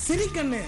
சிரிக்கண்ணு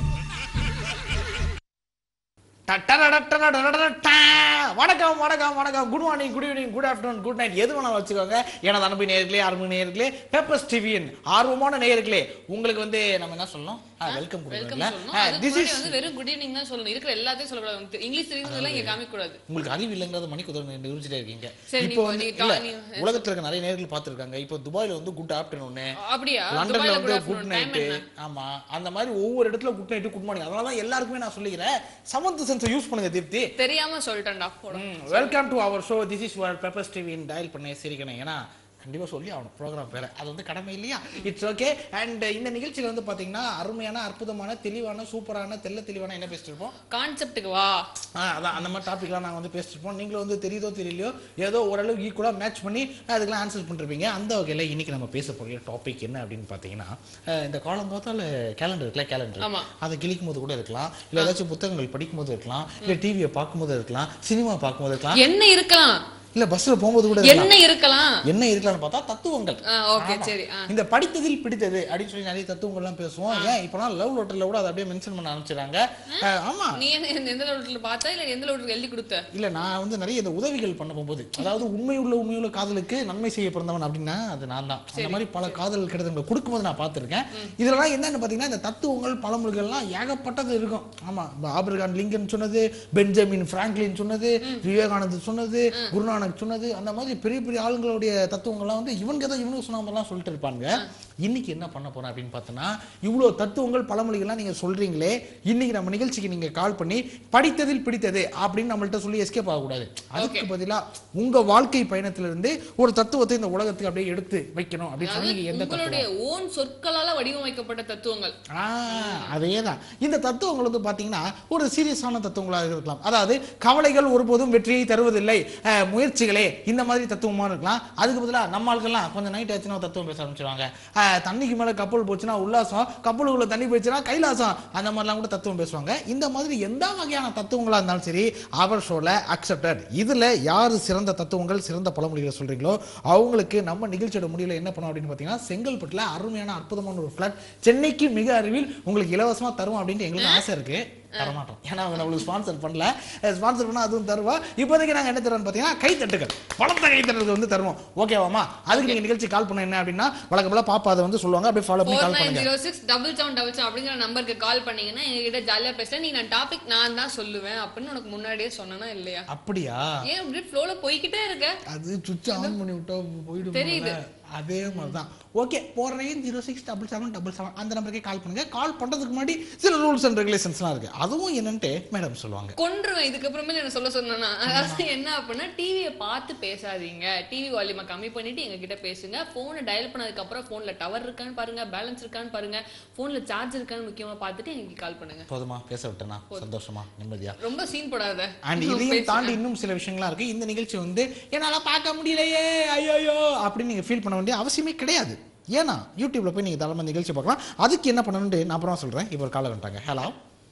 டட்டரடட்டரடடடடா. வணக்கம் வணக்கம் வணக்கம் good morning good evening good afternoon good night எது வேணாலும் வச்சுக்கோங்க எனது அன்பு நேயர்களே அருமை நேயர்களே பெப்பர்ஸ் டிவியின் ஆர்வமான நேயர்களே உங்களுக்கு வந்து நம்ம என்ன சொல்லணும் வெல்கம் வெல்கம் கொடுக்குறோம்ல சொல்லணும் அதுக்கு திஸ் முன்னாடி இஸ் வந்து வெறும் குட் ஈவினிங் தான் சொல்லணும் இருக்கிற எல்லாத்தையும் சொல்லக்கூடாது இங்கிலீஷ் தெரியுறதெல்லாம் இங்க காமிக்க கூடாது உங்களுக்கு அறிவு இல்லைங்கிறத மணிக்கு உதவி நிரூபிச்சுட்டே இருக்கீங்க சரி, இப்போ நீ- வந்து நீ இல்ல டா- நீ- உலகத்துல இருக்க நிறைய நேர்கள் பார்த்திருக்காங்க இப்போ துபாயில வந்து குட் ஆஃப்டர்நூன் அப்படியா லண்டன்ல துபாயில வந்து கூட குட் afternoon time நைட்டு என்ன ஆமா அந்த மாதிரி ஒவ்வொரு இடத்துல குட் நைட்டு குட் மார்னிங் அதனால தான் எல்லாருக்குமே நான் சொல்லிக்கிறேன் செவன்த் சென்ஸை யூஸ் பண்ணுங்க தீப்தி தெரியாம சொல்லிட்டேன்டா போட welcome to our show this is our Peppers டிவின் டயல் பண்ண சிரிக்கணும் ஏன்னா கண்டிப்பா சொல்லி ஆகணும் ப்ரோக்ராம் பேர அது வந்து கடமை இல்லையா இட்ஸ் ஓகே அண்ட் இந்த நிகழ்ச்சியில வந்து பாத்தீங்கன்னா அருமையான அற்புதமான தெளிவான சூப்பரான தெள்ள தெளிவான என்ன பேசிட்டு இருப்போம் கான்செப்ட்டுக்கு வா ஆ, அதான் அந்த மாதிரி டாபிக்லாம் நாங்கள் வந்து பேசிட்டு இருப்போம் நீங்களும் வந்து தெரியுதோ தெரியலையோ ஏதோ ஓரளவு ஈக்குவலாக மேட்ச் பண்ணி அதுக்கெல்லாம் ஆன்சர் பண்ணிருப்பீங்க அந்த வகையில் இன்னைக்கு நம்ம பேச போகிற டாபிக் என்ன அப்படின்னு பார்த்தீங்கன்னா அஹ், இந்த காலங்காத்தால கேலண்டர் இருக்குல்ல கேலண்டர் ஆமா. அதை கிழிக்கும் போது கூட இருக்கலாம் இல்லை ஏதாச்சும் புத்தகங்கள் படிக்கும் போது இருக்கலாம் இல்லை டிவியை பார்க்கும்போது இருக்கலாம் சினிமா பார்க்கும்போது இருக்கலாம் என்ன இருக்கலாம் இல்லை பஸ்ஸில் போகும்போது கூட இருக்கலாம் என்ன இருக்கலாம் என்ன இருக்கலாம்னு பார்த்தா தத்துவங்கள் ஓகே ஆமா. சரி ஆ. இந்த படித்ததில் பிடித்தது அப்படின்னு சொல்லி நிறைய தத்துவங்கள்லாம் பேசுவோம் ஏன் இப்போலாம் லவ் லெட்டர்ல கூட அதை அப்படியே மென்ஷன் பண்ண ஆரம்பிச்சிடுறாங்க அஹ், ஆமா நீ என்ன எந்த- எந்த லோட்டர்ல பார்த்தா இல்ல எந்த லோட்டருக்கு எழுதி கொடுத்த இல்ல நான் வந்து நிறைய இந்த உதவிகள் பண்ண போகும்போது அதாவது உண்மையுள்ள உண்மையுள்ள காதலுக்கு நன்மை செய்ய பிறந்தவன் அப்படின்னா அது நான் தான் அந்த மாதிரி பல காதல் கடிதங்களை கொடுக்கும்போது நான் பார்த்திருக்கேன் இதெல்லாம் என்னன்னு பாத்தீங்கன்னா இந்த தத்துவங்கள் பழமொழிகள்லாம் ஏகப்பட்டது இருக்கும் ஆமா இந்த ஆபிரகாம் லிங்கன் சொன்னது பெஞ்சமின் பிராங்க்லின் சொன்னது விவேகானந்தர் சொன்னது குருநானக் சொன்னது அந்த மாதிரி பெரிய பெரிய ஆளுங்களுடைய தத்துவங்கள்லாம் வந்து இவனுக்கு ஏதோ இவனுக்கு சொன்ன மாதிரிலாம் சொல்லிட்டு இருப்பாங்க இன்னைக்கு என்ன பண்ண போறேன் அப்படின்னு பார்த்தோன்னா இவ்வளோ தத்துவங்கள் பழமொழிகள்லாம் நீங்க சொல்றீங்களே இன்னைக்கு நம்ம நிகழ்ச்சிக்கு நீங்க கால் பண்ணி படித்ததில் பிடித்தது அப்படின்னு நம்மள்ட்ட சொல்லி எஸ்கேப் ஆகக்கூடாது அதுக்கு பதிலா உங்க வாழ்க்கை பயணத்திலிருந்து ஒரு தத்துவத்தை இந்த உலகத்துக்கு அப்படியே எடுத்து வைக்கணும் அப்படின்னு சொல்லி நீங்க எந்த தத்துவம் உங்களுடைய ஓன் சொற்களால வடிவமைக்கப்பட்ட தத்துவங்கள் ஆ அதேதான் இந்த தத்துவங்கள் வந்து பாத்தீங்கன்னா ஒரு சீரியஸான தத்துவங்களாக இருக்கலாம் அதாவது கவலைகள் ஒருபோதும் வெற்றியை தருவதில்லை அஹ், முயற்சிகளே இந்த மாதிரி தத்துவமா இருக்கலாம் அதுக்கு பதிலா நம்ம ஆட்கள்லாம் கொஞ்சம் நைட் ஆச்சுன்னா தத்துவம் பேச ஆரம்பிச்சிருவாங்க அஹ், தண்ணிக்கு மேல கப்பல் போச்சுன்னா உல்லாசம் கப்பலுக்குள்ள தண்ணி போச்சுன்னா கைலாசம் அந்த மாதிரிலாம் கூட தத்துவம் பேசுவாங்க இந்த மாதிரி எந்த வகையான தத்துவங்களா இருந்தாலும் சரி அவர் ஷோல அக்செப்டட் இதுல யாரு சிறந்த தத்துவங்கள் சிறந்த பழமொழிகளை சொல்றீங்களோ அவங்களுக்கு நம்ம நிகழ்ச்சியோட முடியல என்ன பண்ணோம் அப்படின்னு பாத்தீங்கன்னா செங்கல்பட்டுல அருமையான அற்புதமான ஒரு ஃபிளாட் சென்னைக்கு மிக அருகில் உங்களுக்கு இலவசமா தருவோம் அப்படின்ட்டு எங்களுக்கு ஆசை இருக்கு தரமாட்டோம் ஏன்னா அவங்க நம்மளுக்கு ஸ்பான்சர் பண்ணல ஸ்பான்சர் பண்ணா அதுவும் தருவா இப்போதைக்கு நாங்க என்ன தரோம்னு பாத்தீங்கன்னா கைத்தட்டுகள் பலத்த கைத்தட்டுகள் வந்து தருவோம் ஓகேவாமா அதுக்கு நீங்க நிகழ்ச்சி கால் பண்ண என்ன அப்படின்னா வழக்கப்போல பாப்பா அதை வந்து சொல்லுவாங்க அப்படியே ஃபாலோ பண்ணி ஃபோர் கால் நைன் பண்ணுங்க zero six double seven double seven அப்படிங்கிற நம்பருக்கு கால் பண்ணீங்கன்னா எங்ககிட்ட ஜாலியா பேசலாம் நீ நான் டாபிக் நான் தான் சொல்லுவேன் அப்படின்னு உனக்கு முன்னாடியே சொன்னனா இல்லையா அப்படியா ஏன் இப்படி ஃப்ளோல போய்கிட்டே இருக்க அது சுவிட்ச் ஆன் பண்ணி விட்டா போயிடும் தெரியுது. அதே மாதிரி தான் okay four nine zero six double seven double seven அந்த நம்பருக்கே கால் பண்ணுங்க கால் பண்றதுக்கு முன்னாடி சில ரூல்ஸ் அண்ட் ரெகுலேஷன்ஸ்லாம் இருக்கு அதுவும் என்னன்ட்டு மேடம் சொல்லுவாங்க கொன்றுவேன் இதுக்கப்புறமே என்ன சொல்ல சொன்னா அதாவது என்ன அப்படின்னா டிவியை பார்த்து பேசாதீங்க டிவி வால்யூமை கம்மி பண்ணிட்டு எங்க கிட்ட பேசுங்க போனை டயல் பண்ணதுக்கு அப்புறம் போன்ல டவர் இருக்கான்னு பாருங்க பேலன்ஸ் இருக்கான்னு பாருங்க போன்ல சார்ஜ் இருக்கான்னு முக்கியமா பார்த்துட்டு எங்களுக்கு கால் பண்ணுங்க போதுமா பேச விட்டேனா சந்தோஷமா நிம்மதியா ரொம்ப சீன் போடாத அண்ட் இதையும் தாண்டி இன்னும் சில விஷயங்கள்லாம் இருக்கு இந்த நிகழ்ச்சி வந்து என்னால பார்க்க முடியலையே ஐயோ அப்படின்னு நீங்க ஃபீல் பண்ண வேண்டிய அவசியமே கிடையாது ஏன்னா யூடியூப்ல போய் நீங்க தாராளமா நிகழ்ச்சி பார்க்கலாம் அதுக்கு என்ன பண்ணணும்னு நான் அப்புறமா சொல்றேன் இப்போ ஒரு காலை வந்துட்டாங்க ஹலோ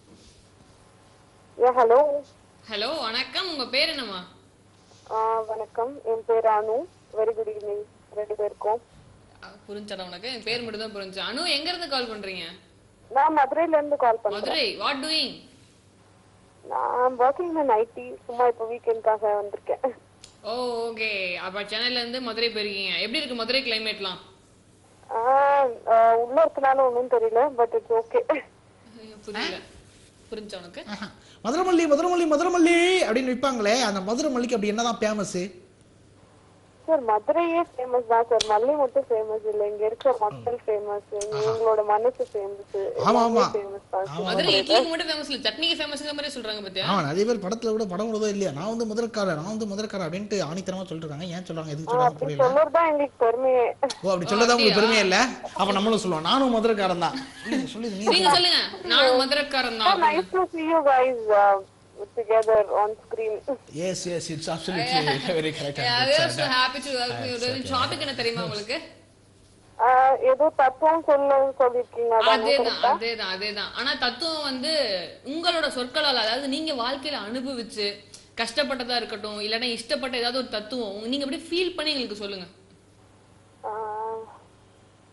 யா ஹலோ ஹலோ வணக்கம் உங்க பேர் என்னம்மா வணக்கம் என் பேர் அனு வெரி குட் ஈவினிங் ரெண்டு பேருக்கும் அஹ், புரிஞ்சாடா உனக்கு என் பேர் மட்டும் தான் புரிஞ்சு அனு எங்க இருந்து கால் பண்றீங்க நான் மதுரையில இருந்து கால் பண்றேன் மதுரை வாட் டூயிங் நான் ஒர்க்கிங் இன் ஐடி சும்மா இப்போ வீக்கெண்ட்காக வந்திருக்கேன் ஓ ஓகே அப்ப சென்னையில இருந்து மதுரை போயிருக்கீங்க எப்படி இருக்கு மதுரை கிளைமேட்லாம் ஆஹ் ஆஹ் உள்ள இருக்கனால ஒன்றும் தெரியல பட் இட்ஸ் ஓகே புரியல புரிஞ்சா உனக்கு மதுரமல்லி மதுரமல்லி மதுரமல்லி அப்படின்னு விற்பாங்களே அந்த மதுரமல்லிக்கு அப்படி என்னதான் ஃபேமஸ் சார் மதுரையே ஃபேமஸ் தான் சார் மல்லி மட்டும் ஃபேமஸ் இல்ல இங்க இருக்கிற மக்கள் ஃபேமஸ் உங்களோட மனசு ஃபேமஸ் ஆமா, ஆமா. ஃபேமஸ் தான் sir. மதுரை இட்லிக்கு மட்டும் ஃபேமஸ் இல்ல சட்னிக்கு ஃபேமஸ்ங்கிற மாதிரி சொல்றாங்க பாத்தியா ஆமா நிறைய பேர் படத்துல கூட படம் விடுதோ இல்லையா நான் வந்து மதுரக்காரன் நான் வந்து மதுரக்காரன் அப்படின்ட்டு ஆணித்தரமா சொல்லிட்டு இருக்காங்க ஏன் சொல்றாங்க எதுக்கு சொல்றாங்க அப்படி புரியல சொல்றதுதான் எங்களுக்கு பெருமையே ஓ அப்படி சொல்லதான் உங்களுக்கு பெருமையே இல்ல அப்ப நம்மளும் சொல்லுவோம் நானும் மதுரக்காரன் தான் சொல்லுங்க சொல்லுங்க நீங்க நீங்க சொல்லுங்க நானும் மதுரைக்காரன் தான் nice to see you guys uh, together on screen yes yes it's absolutely very correct happy to topic என்ன தெரியுமா உங்களுக்கு ஆஹ் ஏதோ தத்துவம் சொல்ல சொல்லிருக்கீங்க அதான் அதேதான் அதேதான் அதேதான் ஆனா தத்துவம் வந்து உங்களோட சொற்களால் அதாவது நீங்க வாழ்க்கையில அனுபவிச்சு கஷ்டப்பட்டதா இருக்கட்டும் இல்லைன்னா இஷ்டப்பட்ட ஏதாவது ஒரு தத்துவம் நீங்க அப்படியே ஃபீல் பண்ணி எங்களுக்கு சொல்லுங்க ஆஹ்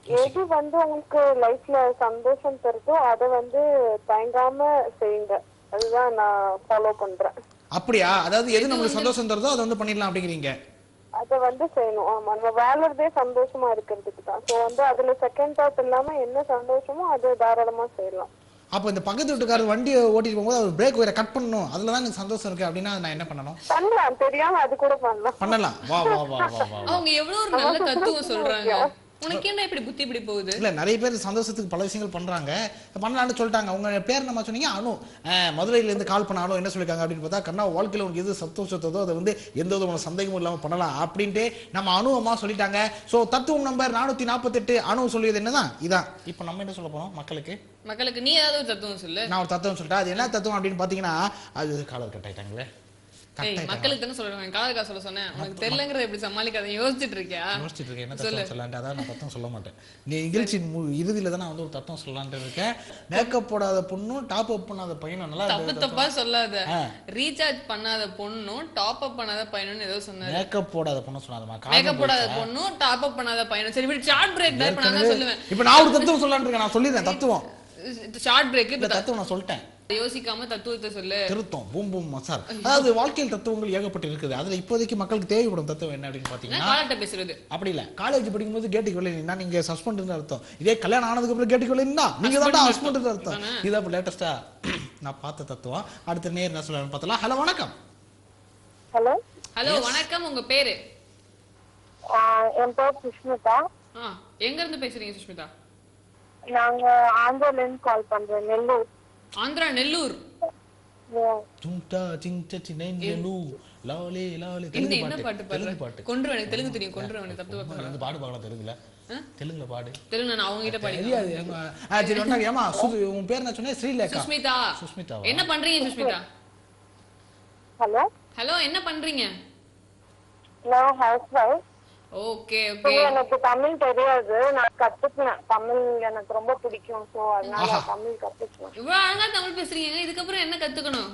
எது வந்து உங்களுக்கு லைஃப்ல சந்தோஷம் தருதோ அதை வந்து தயங்காம செய்யுங்க அதுதான் நான் ஃபாலோ பண்றேன் அப்படியா அதாவது எது நம்மளுக்கு சந்தோஷம் தருதோ அதை வந்து பண்ணிடலாம் அப்படிங்கிறீங்க அதை வந்து செய்யணும் ஆமா நம்ம வாழறதே சந்தோஷமா இருக்கிறதுக்கு தான் ஸோ வந்து அதுல செகண்ட் தாட் இல்லாம என்ன சந்தோஷமோ அதை தாராளமா செய்யலாம் அப்போ இந்த பக்கத்து வீட்டுக்காரர் வண்டியை ஓட்டிட்டு போகும்போது அவர் பிரேக் ஒயரை கட் பண்ணணும் அதுல தான் எனக்கு சந்தோஷம் இருக்கு அப்படின்னா நான் என்ன பண்ணணும் பண்ணலாம் தெரியாம அது கூட பண்ணலாம் பண்ணலாம் வா வா வா வா வா அவங்க எவ்வளவு ஒரு நல்ல தத்துவம் சொல்றாங்க உனக்கு என்ன இப்படி புத்தி இப்படி போகுது இல்ல நிறைய பேர் சந்தோஷத்துக்கு பல விஷயங்கள் பண்றாங்க பண்ணலாம்னு சொல்லிட்டாங்க உங்க பேர் நம்ம சொன்னீங்க அனு அஹ், மதுரையில இருந்து கால் பண்ண அனு என்ன சொல்லிருக்காங்க அப்படின்னு பார்த்தா கண்ணா வாழ்க்கையில உனக்கு எது சந்தோஷத்ததோ அதை வந்து எந்த விதமான சந்தேகமும் இல்லாம பண்ணலாம் அப்படின்ட்டு நம்ம அனு அம்மா சொல்லிட்டாங்க சோ தத்துவம் நம்பர் நானூத்தி நாற்பத்தெட்டு அனு சொல்லியது என்னதான் இதான் இப்போ நம்ம என்ன சொல்ல போறோம் மக்களுக்கு மக்களுக்கு நீ ஏதாவது ஒரு தத்துவம் சொல்லு நான் ஒரு தத்துவம் சொல்லிட்டேன் அது என்ன தத்துவம் அப்படின்னு பாத்தீங்கன்னா அது காலர் கட் ஆயிட்டாங்களே கட் ஏய் ஆயிட்டாங்க மக்களுக்கு தானே சொல்றேன் காதக்கா சொல்ல சொன்னேன் உனக்கு தெரியலங்கிறத எப்படி சமாளிக்காத யோசிச்சுட்டு இருக்கியா யோசிச்சுட்டு இருக்கேன் என்ன தத்துவம் சொல்லலான்ட்டு அதான் நான் தத்துவம் சொல்ல மாட்டேன் நீ நிகழ்ச்சியின் மு- இறுதியில தான் நான் வந்து ஒரு தத்துவம் சொல்லலான்ட்டு இருக்கேன் மேக்கப் போடாத பொண்ணும் டாப் அப் பண்ணாத பையனும் நல்லா தப்பு தப்பா சொல்லாத ஆ. ரீசார்ஜ் பண்ணாத பொண்ணும் டாப் அப் பண்ணாத பையனும் ஏதோ சொன்னாரு மேக்கப் போடாத பொண்ணு சொன்னாதமா மேக்கப் போடாத பொண்ணும் டாப் அப் பண்ணாத பையனும் சரி விடு ஷார்ட் பிரேக் தான் இப்ப நான் தான் சொல்லுவேன் இப்ப நான் ஒரு தத்துவம் சொல்லலாம்னு இருக்கேன் நான் சொல்லிடுறேன் தத்துவம் ஷார்ட் பிரேக் இந்த இப்ப தத்துவம் நான் சொல்லிட்டேன் யோசிக்காம தத்துவத்தை சொல்லு திருத்தம் பூம் பூம் மசார் அதாவது வாழ்க்கையில் தத்துவங்கள் ஏகப்பட்டு இருக்குது அதுல இப்போதைக்கு மக்களுக்கு தேவைப்படும் தத்துவம் என்ன அப்படின்னு நான் பாத்தீங்கன்னா காலட்ட பேசுறது அப்படி இல்ல காலேஜ் படிக்கும்போது கேட்டுக்கு வெளியே நின்னா நீங்க சஸ்பெண்ட் அர்த்தம் இதே கல்யாணம் ஆனதுக்கு அப்புறம் கேட்டுக்கு வெளியே நின்னா நீங்க தான் ஹஸ்பண்ட் அர்த்தம் இது அப்ப லேட்டஸ்டா நான் பார்த்த தத்துவம் அடுத்த நேர் என்ன சொல்லலாம்னு பார்த்தலாம் ஹலோ வணக்கம் ஹலோ ஹலோ வணக்கம் உங்க பேரு என் பேர் சுஷ்மிதா ஆ எங்க இருந்து பேசுறீங்க சுஷ்மிதா நாங்க ஆந்திரால இருந்து கால் பண்றோம் நெல்லூர் ஆந்திரா நெல்லூர் தும்டா சிங்ட சினேனு லாலே லாலே என்ன தெலுங்கு என்ன பாட்டு பாட்டு தெலுங்கு பாடுற பாட்டு கொன்று எனக்கு தெலுங்கு தெரியும் கொன்று எனக்கு தப்பு ரொம்ப வந்து பாடு பார்க்கலாம் தெலுங்குல தெலுங்குல பாடு தெலுங்கு நான் அவங்க கிட்ட பாடி தெரியாது ஏம்மா. ஆ, சரி வந்தாங்க ஏமா சுது உன் பேர் என்ன சொன்னேன் ஸ்ரீலேகா சுஷ்மிதா சுஷ்மிதாவா? என்ன பண்றீங்க சுஷ்மிதா ஹலோ ஹலோ என்ன பண்றீங்க நான் ஹவுஸ் ஒய்ஃப் ஓகே ஓகே எனக்கு தமிழ் தெரியாது நான் கத்துக்கினேன் தமிழ் எனக்கு ரொம்ப பிடிக்கும் சோ அதனால நான் தமிழ் கத்துக்கினேன் இவ்வளவு அழகா தமிழ் பேசுறீங்க இதுக்கப்புறம் என்ன கத்துக்கணும்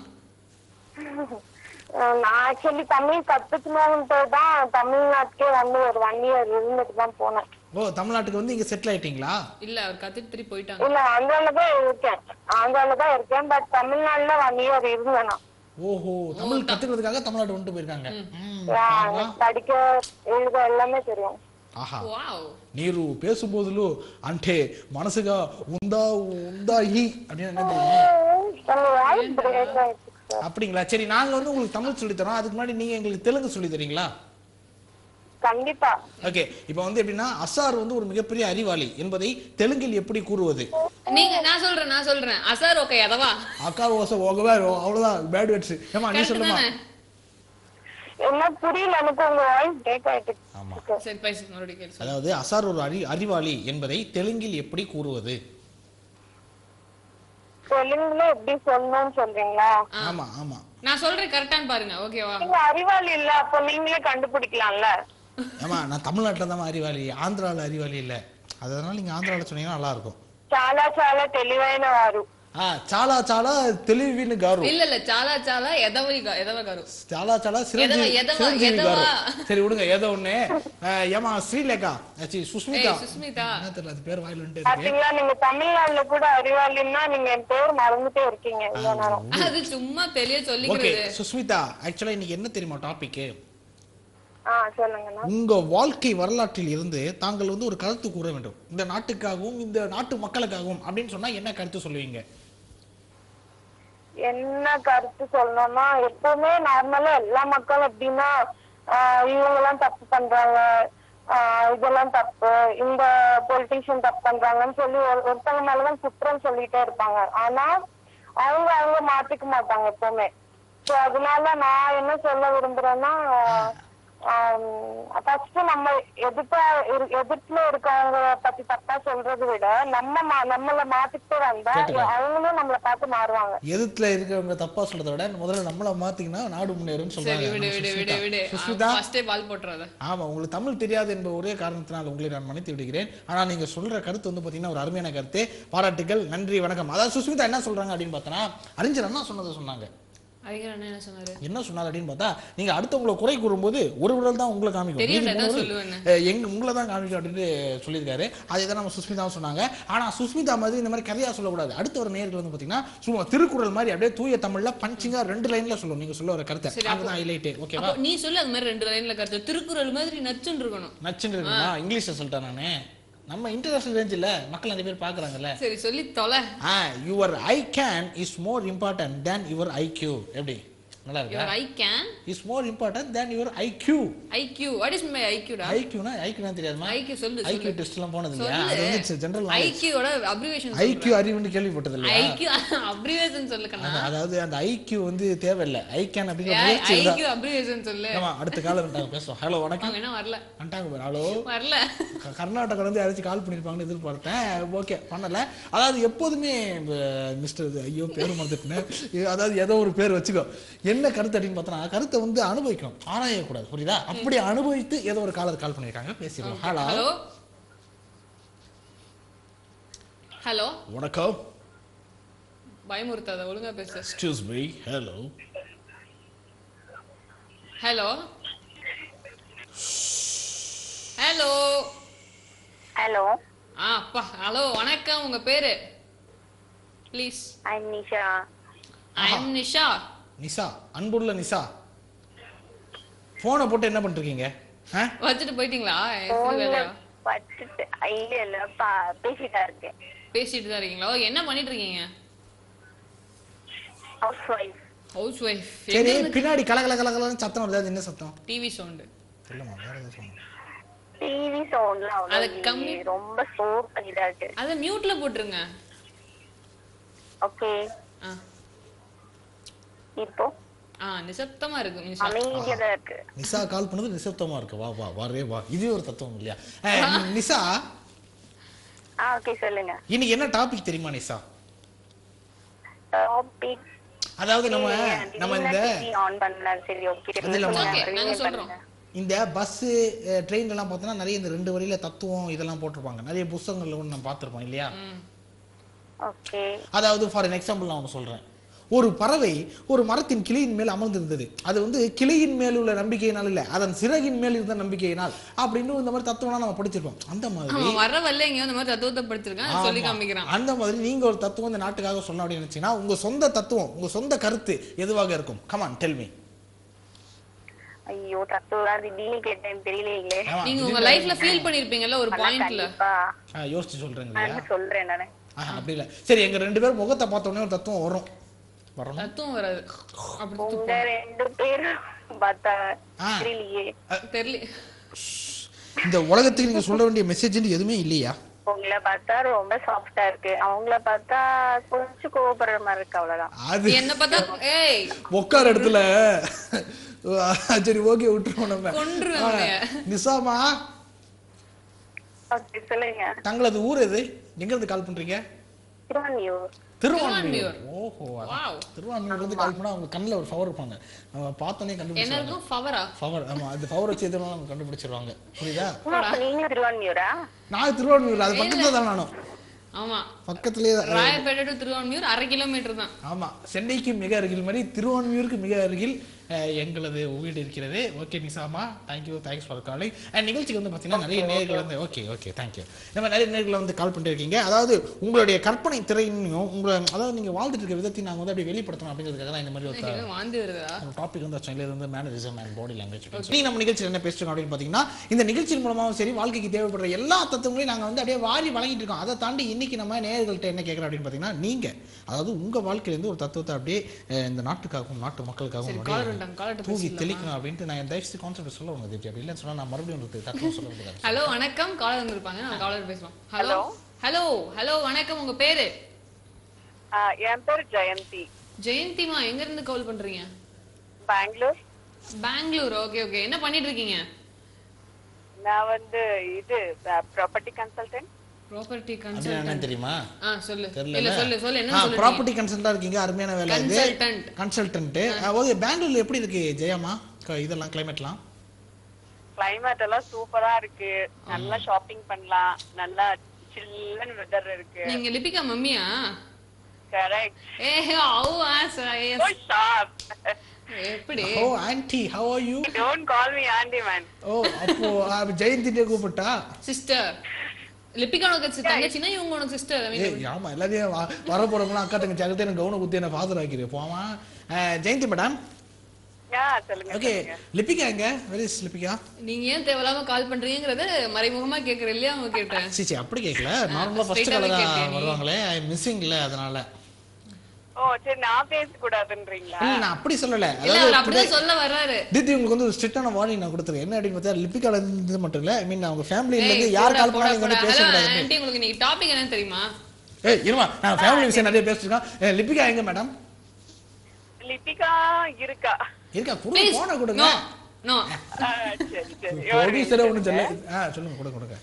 அஹ் நான் ஆக்சுவலி தமிழ் கத்துக்கணும்ட்டு தான் தமிழ்நாட்டுக்கே வந்து ஒரு ஒன் இயர் இருந்துட்டு தான் போனேன் ஓ தமிழ்நாட்டுக்கு வந்து இங்க செட்டில் ஆயிட்டீங்களா இல்ல அவர் கத்துட்டு திருப்பி போயிட்டாங்க இல்ல ஆந்திரால தான் இருக்கேன் ஆந்திரால தான் இருக்கேன் பட் தமிழ்நாட்டுல ஒன் இயர் இருந்தேன் நான் ஓஹோ தமிழ் கத்துக்கிறதுக்காக தமிழ்நாட்டு வந்துட்டு போயிருக்காங்க ம், ஆஹ் எனக்கு படிக்க எழுத எல்லாமே தெரியும் ఆహా வாவ் నీరు పేసుబోదులు అంటే మనసుగా ఉందా ఉందా ఈ அப்படின்னு என்ன தெரியுமா? நம்ம வாய்ஸ் பிரேக் ஆயிடுச்சு சார் அப்படிங்களா சரி நாங்க வந்து உங்களுக்கு தமிழ் சொல்லி தரோம் அதுக்கு முன்னாடி நீங்க எங்களுக்கு தெலுங்கு சொல்லி தரீங்களா கண்டிப்பா ஓகே இப்போ வந்து எப்படின்னா அசார் வந்து ஒரு மிகப்பெரிய அறிவாளி என்பதை தெலுங்கில் எப்படி கூறுவது நீங்க நான் சொல்றேன் நான் சொல்றேன் அசார் ஓகே அதவா அக்கா ஓச ஓகவே அவ்வளவுதான் பேட் வேர்ட்ஸ் ஏமா நீ கரெக்ட் சொல்லுமா தானே என்ன புரியல எனக்கு உங்க வாய்ஸ் பிரேக் ஆயிட்டு ஆமா சரி பேசு மறுபடியும் கேளு சொல்லு. அதாவது அசார் ஒரு அறி அறிவாளி என்பதை தெலுங்கில் எப்படி கூறுவது தெலுங்குல எப்படி சொல்லணும்னு சொல்றீங்களா ஆமா ஆமா நான் சொல்றேன் கரெக்டான்னு பாருங்க ஓகேவா நீங்க அறிவாளி இல்ல அப்ப நீங்களே கண்டுபிடிக்கலாம்ல ஏமா நான் தமிழ்நாட்டில் தான் அறிவாளி ஆந்திராவில் அறிவாளி இல்லை அதனால நீங்க ஆந்திராவில் சொன்னீங்கன்னா நல்லா இருக்கும் చాలా చాలా తెలివైన వారు ఆ చాలా చాలా తెలివిన గారు இல்ல இல்ல చాలా చాలా ఎదవరి గా- ఎదవ గారు చాలా చాలా చిరంజీవి ఎదవ, ఎదవ, చిరంజీవి గారు ఎదవ. சரி விடுங்க ஏதோ ஒண்ணு அஹ், ஏமா ஸ்ரீலேகா சி சுஸ்மிதா ஏய், சுஸ்மிதா. என்ன தெரியல அது பேர் வாயில வந்துட்டே இருக்கு பாத்தீங்களா நீங்க தமிழ்நாட்டுல கூட அறிவாளின்னா நீங்க என் பேர் மறந்துட்டே இருக்கீங்க இவ்வளவு நேரம் அது சும்மா தெளிய ஓகே சொல்லிக்கிறது சுஸ்மிதா ஆக்சுவலா இன்னைக்கு என்ன தெரியுமா டாபிக் ஆ சொல்லுங்கண்ணா உங்க வாழ்க்கை வரலாற்றில் இருந்து தாங்கள் வந்து ஒரு கருத்து கூற வேண்டும் இந்த நாட்டுக்காகவும் இந்த நாட்டு மக்களுக்காகவும் அப்படின்னு சொன்னா என்ன கருத்து சொல்லுவீங்க என்ன கருத்து சொல்லணும்னா எப்பவுமே நார்மலா எல்லா மக்களும் எப்படின்னா ஆஹ் இவங்க எல்லாம் தப்பு பண்றாங்க ஆஹ் இதெல்லாம் தப்பு இந்த பொலிட்டீஷியன் தப்பு பண்றாங்கன்னு சொல்லி ஒரு- ஒருத்தவங்க மேலதான் குற்றம் சொல்லிட்டே இருப்பாங்க ஆனா அவங்க அவங்க மாத்திக்க மாட்டாங்க எப்பவுமே சோ அதனால நான் என்ன சொல்ல விரும்புறேன்னா ஃபர்ஸ்ட் நம்ம எதிர்த்தா இரு- எதிர்ப்புல இருக்கவங்க பத்தி தப்பா சொல்றதை விட நம்ம மா- நம்மள மாத்திக்கிட்டு வந்தா கேட்டுக்கோ. அவங்களும் நம்மள பார்த்து மாறுவாங்க எதிர்த்துல இருக்கிறவங்க தப்பா சொல்றதை விட முதல்ல நம்மள மாத்தீங்கன்னா நாடு முன்னேறும்னு சரி சொல்றாங்க விடு நம்ம விடு விடு விடு சுஸ்மிதா. சுஸ்மிதா ஃபர்ஸ்டே பால் போட்டுறாத ஆமா உங்களுக்கு தமிழ் தெரியாது என்ப ஒரே காரணத்தினால் உங்களை நான் மன்னித்து விடுகிறேன் ஆனா நீங்க சொல்ற கருத்து வந்து பாத்தீங்கன்னா ஒரு அருமையான கருத்து பாராட்டுகள் நன்றி வணக்கம் அதாவது சுஸ்மிதா என்ன சொல்றாங்க அப்படின்னு பார்த்தோன்னா அறிஞர் அண்ணா சொன்னதை சொன்னாங்க அறிஞர் அண்ணா என்ன சொன்னாரு என்ன சொன்னார் அப்படின்னு பார்த்தா நீங்க அடுத்தவங்களை குறை கூறும்போது ஒரு விரல் தான் உங்களை காமிக்கும் தெரியும்டா, மீதி அதான் மூணு சொல்லுவேன்னு. விரல், அஹ், எங்க உங்களை தான் காமிக்கும் அப்படின்னு சொல்லியிருக்காரு அதே தான் நம்ம சுஸ்மிதாவும் சொன்னாங்க ஆனா சுஸ்மிதா மாதிரி இந்த மாதிரி கதையா சொல்லக்கூடாது அடுத்த ஒரு நேர்கள் வந்து பாத்தீங்கன்னா சும்மா திருக்குறள் மாதிரி அப்படியே தூய தமிழ்ல பஞ்சிங்கா ரெண்டு லைன்ல சொல்லணும் நீங்க சொல்ல வர கருத்தை சரி, அதுதான் ஹைலைட் ஓகேவா அப்போ நீ சொல்லு அது மாதிரி ரெண்டு லைன்ல கருத்து திருக்குறள் மாதிரி நச்சுன்னு இருக்கணும் நச்சுன்னு இருக்குமா இங்கிலீஷ்ல சொல்லிட்டேன் நானு நம்ம இன்டர்நேஷனல் ரேஞ்சில் மக்கள் நிறைய பேர் பார்க்குறாங்கல்ல சரி சொல்லி தொலை ah your I can is more important than your IQ எப்படி நல்லா இருக்கா your I can is more important than your IQ IQ what is my ஐக்யூடா ஐக்யூனா ஐக்யூனா தெரியாதுமா ஐக்யூ சொல்லு ஐக்யூ டெஸ்ட் எல்லாம் போனது இல்லையா அது வந்து ஜெனரல் ஐக்யூவோட அப்ரிவேஷன் ஐக்யூ அறிவுன்னு கேள்விப்பட்டது இல்லையா ஐக்யூ அப்ரிவேஷன் சொல்லு கண்ணா அது- அதாவது அந்த ஐக்யூ வந்து தேவையில்லை ஐ கேன் அப்படிங்கிற முயற்சி இருந்தா ஐக்யூ அப்ரிவேஷன் சொல்லு ஆமா அடுத்த காலம் வந்துட்டாங்க பேசுவோம் ஹலோ வணக்கம் அவங்க என்ன வரல வந்துட்டாங்க பாரு ஹலோ வரல க- கர்நாடகால இருந்து யாராச்சும் கால் பண்ணிருப்பாங்கன்னு எதிர்பார்த்தேன் ஓகே பண்ணல அதாவது எப்போதுமே மிஸ்டர் ஐயோ பேர் மறந்துட்டேன் இது அதாவது ஏதோ ஒரு பேர் வச்சுக்கோ என்ன கருத்து அப்படின்னு பார்த்தோன்னா கருத்தை வந்து அனுபவிக்கணும் ஆராயக்கூடாது புரியுதா அப்படி அனுபவித்து ஏதோ ஒரு காலர் கால் பண்ணியிருக்காங்க பேசிடுவோம் ஹலோ ஹலோ ஹலோ வணக்கம் பயமுறுத்தாத ஒழுங்கா பேசு excuse me hello hello hello hello ஆ அப்பா ஹலோ வணக்கம் உங்க பேரு please I Nisha I am Nisha Nisha அன்புள்ள நிசா போனை போட்டு என்ன பண்ணிருக்கீங்க ஆ வச்சுட்டு போயிட்டீங்களா எப்படி போன்ல வேலையா பட்டுட்டு இல்ல இல்ல பா- பேசிட்டா இருக்கேன் பேசிட்டு தான் இருக்கீங்களா ஓ, என்ன பண்ணிட்டு இருக்கீங்க ஹவுஸ் ஒய்ஃப் ஹவுஸ் ஒய்ஃப் சரி பின்னாடி கலகல கலகலன்னு சத்தம் வருது அது என்ன சத்தம் டிவி சவுண்டு இல்லைம்மா வேற ஏதாவது சொல்லணும் டிவி சவுண்ட்லாம் அது அவ்வளவு கம்மி. இல்லையே. ரொம்ப ஸ்டோர் பண்ணிட்டா இருக்கு அதை மியூட்ல போட்டுருங்க ஓகே ஆ இப்போ ஆ நிசப்தமா இருக்கு நிஷா அமைதியா தான் இருக்கு நிசா கால் பண்ணது நிசப்தமா இருக்கு வா வா வரே வா இது ஒரு தத்துவம் இல்லையா அஹ், நிசா ஆ ஓகே சொல்லுங்க இன்னைக்கு என்ன டாபிக் தெரியுமா நிசா டாபிக் அதாவது நம்ம நம்ம இந்த ஆன் பண்ணலாம் சரி ஓகே அது இல்லம்மா. Okay, நாங்க சொல்றோம். இந்த பஸ்ஸு ட்ரெயின் எல்லாம் பார்த்தோன்னா நிறைய இந்த ரெண்டு வரியில தத்துவம் இதெல்லாம் போட்டிருப்பாங்க நிறைய புஸ்தகங்கள்ல ஒன்று நம்ம பார்த்துருப்போம் இல்லையா ம். ஓகே அதாவது ஃபார் an எக்ஸாம்பிள் நான் ஒன்று சொல்றேன் ஒரு பறவை ஒரு மரத்தின் கிளையின் மேல் அமர்ந்திருந்தது அது வந்து கிளையின் மேல் உள்ள நம்பிக்கையினால் இல்லை அதன் சிறகின் மேல் இருந்த நம்பிக்கையினால் அப்படின்னு இந்த மாதிரி தத்துவம்லாம் நம்ம படிச்சிருப்போம் அந்த மாதிரி அவன் வர வரல எங்கேயோ இந்த மாதிரி தத்துவத்தை படிச்சிருக்கான் அதை சொல்லி ஆமா. காமிக்கிறான் அந்த மாதிரி நீங்க ஒரு தத்துவம் இந்த நாட்டுக்காக சொன்ன அப்படின்னு நினைச்சீங்கன்னா உங்க சொந்த தத்துவம் உங்க சொந்த கருத்து எதுவாக இருக்கும் கமான் டெல் மீ ஐயோ தத்துவம் திடீர்னு கேட்டேன் தெரியலைங்களே நீங்க உங்க லைஃப்ல ஃபீல் பண்ணிருப்பீங்கல்ல ஒரு ஆனா பாயிண்ட்ல கண்டிப்பா யோசிச்சு சொல்றேங்க இல்லையா நான் சொல்றேன் நானு ஆஹா, அப்படி இல்லை சரி எங்க ரெண்டு பேரும் முகத்தை பார்த்த உடனே ஒரு தத்துவம் வரும் வரணும் தத்துவம் வராது அப்படி உங்க ரெண்டு பேரும் பார்த்தா ஆ. தெரியலையே தெரியல இந்த உலகத்துக்கு நீங்க சொல்ல வேண்டிய மெசேஜ் எதுவுமே இல்லையா உங்களை பார்த்தா ரொம்ப சாஃப்டா இருக்கு அவங்கள பார்த்தா கொஞ்சம் கோவப்படுற மாதிரி இருக்கு அவ்வளவுதான் அது என்ன பார்த்தா ஏய் உட்கார இடத்துல சரி ஓகே விட்டுருவோம் நம்ம கொன்றுவேன் ஆ, உன்னைய. நிசாமா ஓகே சொல்லுங்க தங்களது ஊர் எது எங்க இருந்து கால் பண்றீங்க திருவான்மியூர் திருவான்மியூர் ஓஹோ அதான். வாவ் திருவான்மியூர்ல இருந்து கால் பண்ணா அவங்க கண்ணுல ஒரு ஃபவர் இருப்பாங்க நம்ம பார்த்தோன்னே என்ன கண்டுபிடிச்சிருவாங்க இருக்கும் ஃபவரா ஃபவர் ஆமா அது ஃபவர் வச்சு எதுவும் அவங்க கண்டுபிடிச்சிருவாங்க புரியுதா அப்ப நீங்க திருவான்மியூரா நான் திருவான்மியூர் அது பக்கத்துல தான் நானும் ஆமா பக்கத்துலயே தான் ராயப்பேட்டை டு திருவான்மியூர் அரை கிலோமீட்டர் தான் ஆமா சென்னைக்கு மிக அருகில் மாதிரி திருவான்மியூருக்கு மிக அருகில் அஹ், எங்களது வீடு இருக்கிறது ஓகே நிசாமா thank you thanks for calling and நிகழ்ச்சிக்கு வந்து பார்த்தீங்கன்னா நிறைய நேர்கள் வந்து ஓகே ஓகே தேங்க்யூ நம்ம நிறைய நேர்கள் வந்து கால் பண்ணிட்டு இருக்கீங்க அதாவது உங்களுடைய கற்பனை திறனையும் உங்களை அதாவது நீங்க வாழ்ந்துட்டு இருக்க விதத்தையும் நாங்கள் வந்து அப்படியே வெளிப்படுத்தணும் அப்படிங்கிறதுக்காக தான் இந்த மாதிரி ஒரு ஏதோ வாந்தி வருதா டாபிக் வந்து வச்சோம் இது வந்து மேனரிசம் அண்ட் பாடி லாங்குவேஜ் நீ நம்ம நிகழ்ச்சியில் என்ன பேசுறோம் அப்படின்னு பார்த்தீங்கன்னா இந்த நிகழ்ச்சியின் மூலமாகவும் சரி வாழ்க்கைக்கு தேவைப்படுற எல்லா தத்துவங்களையும் நாங்கள் வந்து அப்படியே வாரி வழங்கிட்டு இருக்கோம் அதை தாண்டி இன்னைக்கு நம்ம நேயர்கள்ட்ட என்ன கேட்குறோம் அப்படின்னு பார்த்தீங்கன்னா நீங்க அதாவது உங்க வாழ்க்கையிலேருந்து ஒரு தத்துவத்தை அப்படியே அஹ், இந்த நாட்டுக்காகவும் நாட்டு மக்களுக்காகவும் சரி அப்படியே காலர் வந்துட்டாங்க காலர்ட்ட தூவி பேசலாம் தெளிக்கணும் அப்படின்ட்டு நான் என் தயவுசெய்து கான்செப்ட் சொல்ல உங்க அப்படி இல்லைன்னு சொன்னா நான் மறுபடியும் உங்களுக்கு தத்துவம் சொல்ல முடியாது ஹலோ வணக்கம் காலர் வந்திருப்பாங்க நம்ம காலர் பேசுவோம் ஹலோ ஹலோ ஹலோ வணக்கம் உங்க பேரு என் பேர் ஜெயந்தி ஜெயந்திமா எங்க இருந்து கால் பண்றீங்க பெங்களூர் பெங்களூர் ஓகே ஓகே என்ன பண்ணிட்டு இருக்கீங்க நான் வந்து இது ப்ராப்பர்ட்டி கன்சல்டன்ட் ப்ராப்பர்ட்டி அப்படின்னா கன்சல்டன்ட் என்னன்னு தெரியுமா ஆ சொல்லு தெரியல இல்ல சொல்லு சொல்லு என்ன சொல்லு ப்ராப்பர்ட்டி கன்சல்டா இருக்கீங்க அருமையான வேலை இது கன்சல்டன்ட் கன்சல்டன்ட் ஓகே பெங்களூர்ல எப்படி இருக்கு ஜெயமா க- இதெல்லாம் கிளைமேட்லாம் கிளைமேட் எல்லாம் சூப்பரா இருக்கு நல்லா ஷாப்பிங் பண்ணலாம் நல்லா சில்லுன்னு வெதர் இருக்கு நீங்க லிபிகா மம்மியா கரெக்ட் ஏ ஹவு ஆஸ் ஓ ஷார்ப் எப்படி ஓ aunty how are you don't call me aunty man ஓ அப்போ அஹ், ஜெயந்திட்டே கூப்பிட்டா சிஸ்டர் லிபிகா உனக்கு தங்கச்சினா இவங்க உனக்கு சிஸ்டர் ஏய் ஆமா எல்லாத்தையும் வ- வர போறவங்களாம் அக்கா தங்கச்சி அக்கத்தை எனக்கு கவுன குத்தி என்ன ஃபாதர் ஆக்கிரு போமா அஹ், ஜெயந்தி மேடம் யா சொல்லுங்க ஓகே சொல்லுங்க. லிபிகா எங்க வெரி இஸ் லிபிகா நீங்க ஏன் தேவையில்லாம கால் பண்றீங்கறத மறைமுகமா கேக்குற இல்லையா அவங்க கேட்டேன் சீ சீ அப்படி கேட்கல நார்மலா ஃபர்ஸ்ட் straight ஆவே கால கேட்டியா நீ? வருவாங்களே ஐ மிஸ்ஸிங்ல அதனால ஓ சரி நான் பேசக்கூடாதுன்றீங்களா இல்ல நான் அப்படி சொல்லல இல்ல அவர் அதாவது அப்படிதான் சொல்ல வர்றாரு தீதி உங்களுக்கு வந்து ஒரு ஸ்ட்ரிக்டான வார்னிங் நான் கொடுத்துருக்கேன் என்ன அப்படின்னு பார்த்தா லிபிகால இருந்து மட்டும் இல்ல ஐ மீன் அவங்க ஃபேமிலில ஏய், இருந்து யார் போடா, கால் போடா, பண்ணாலும் போடா. வந்து ஹலோ பேசக்கூடாது ஆன்ட்டி உங்களுக்கு இன்னைக்கு டாபிக் என்னன்னு தெரியுமா ஏய் இருமா நான் ஃபேமிலி விஷயம் நிறைய பேசிருக்கோம் ஏய், லிபிகா எங்க மேடம் லிபிகா இருக்கா இருக்கா கொடுங்க ப்ளீஸ் போன கொடுங்க நோ நோ ஆ, சரி சரி ப்ரொடியூசரே ஒன்றும் சொல்ல ஆ சொல்லுங்க கொடுங்க கொடுங்க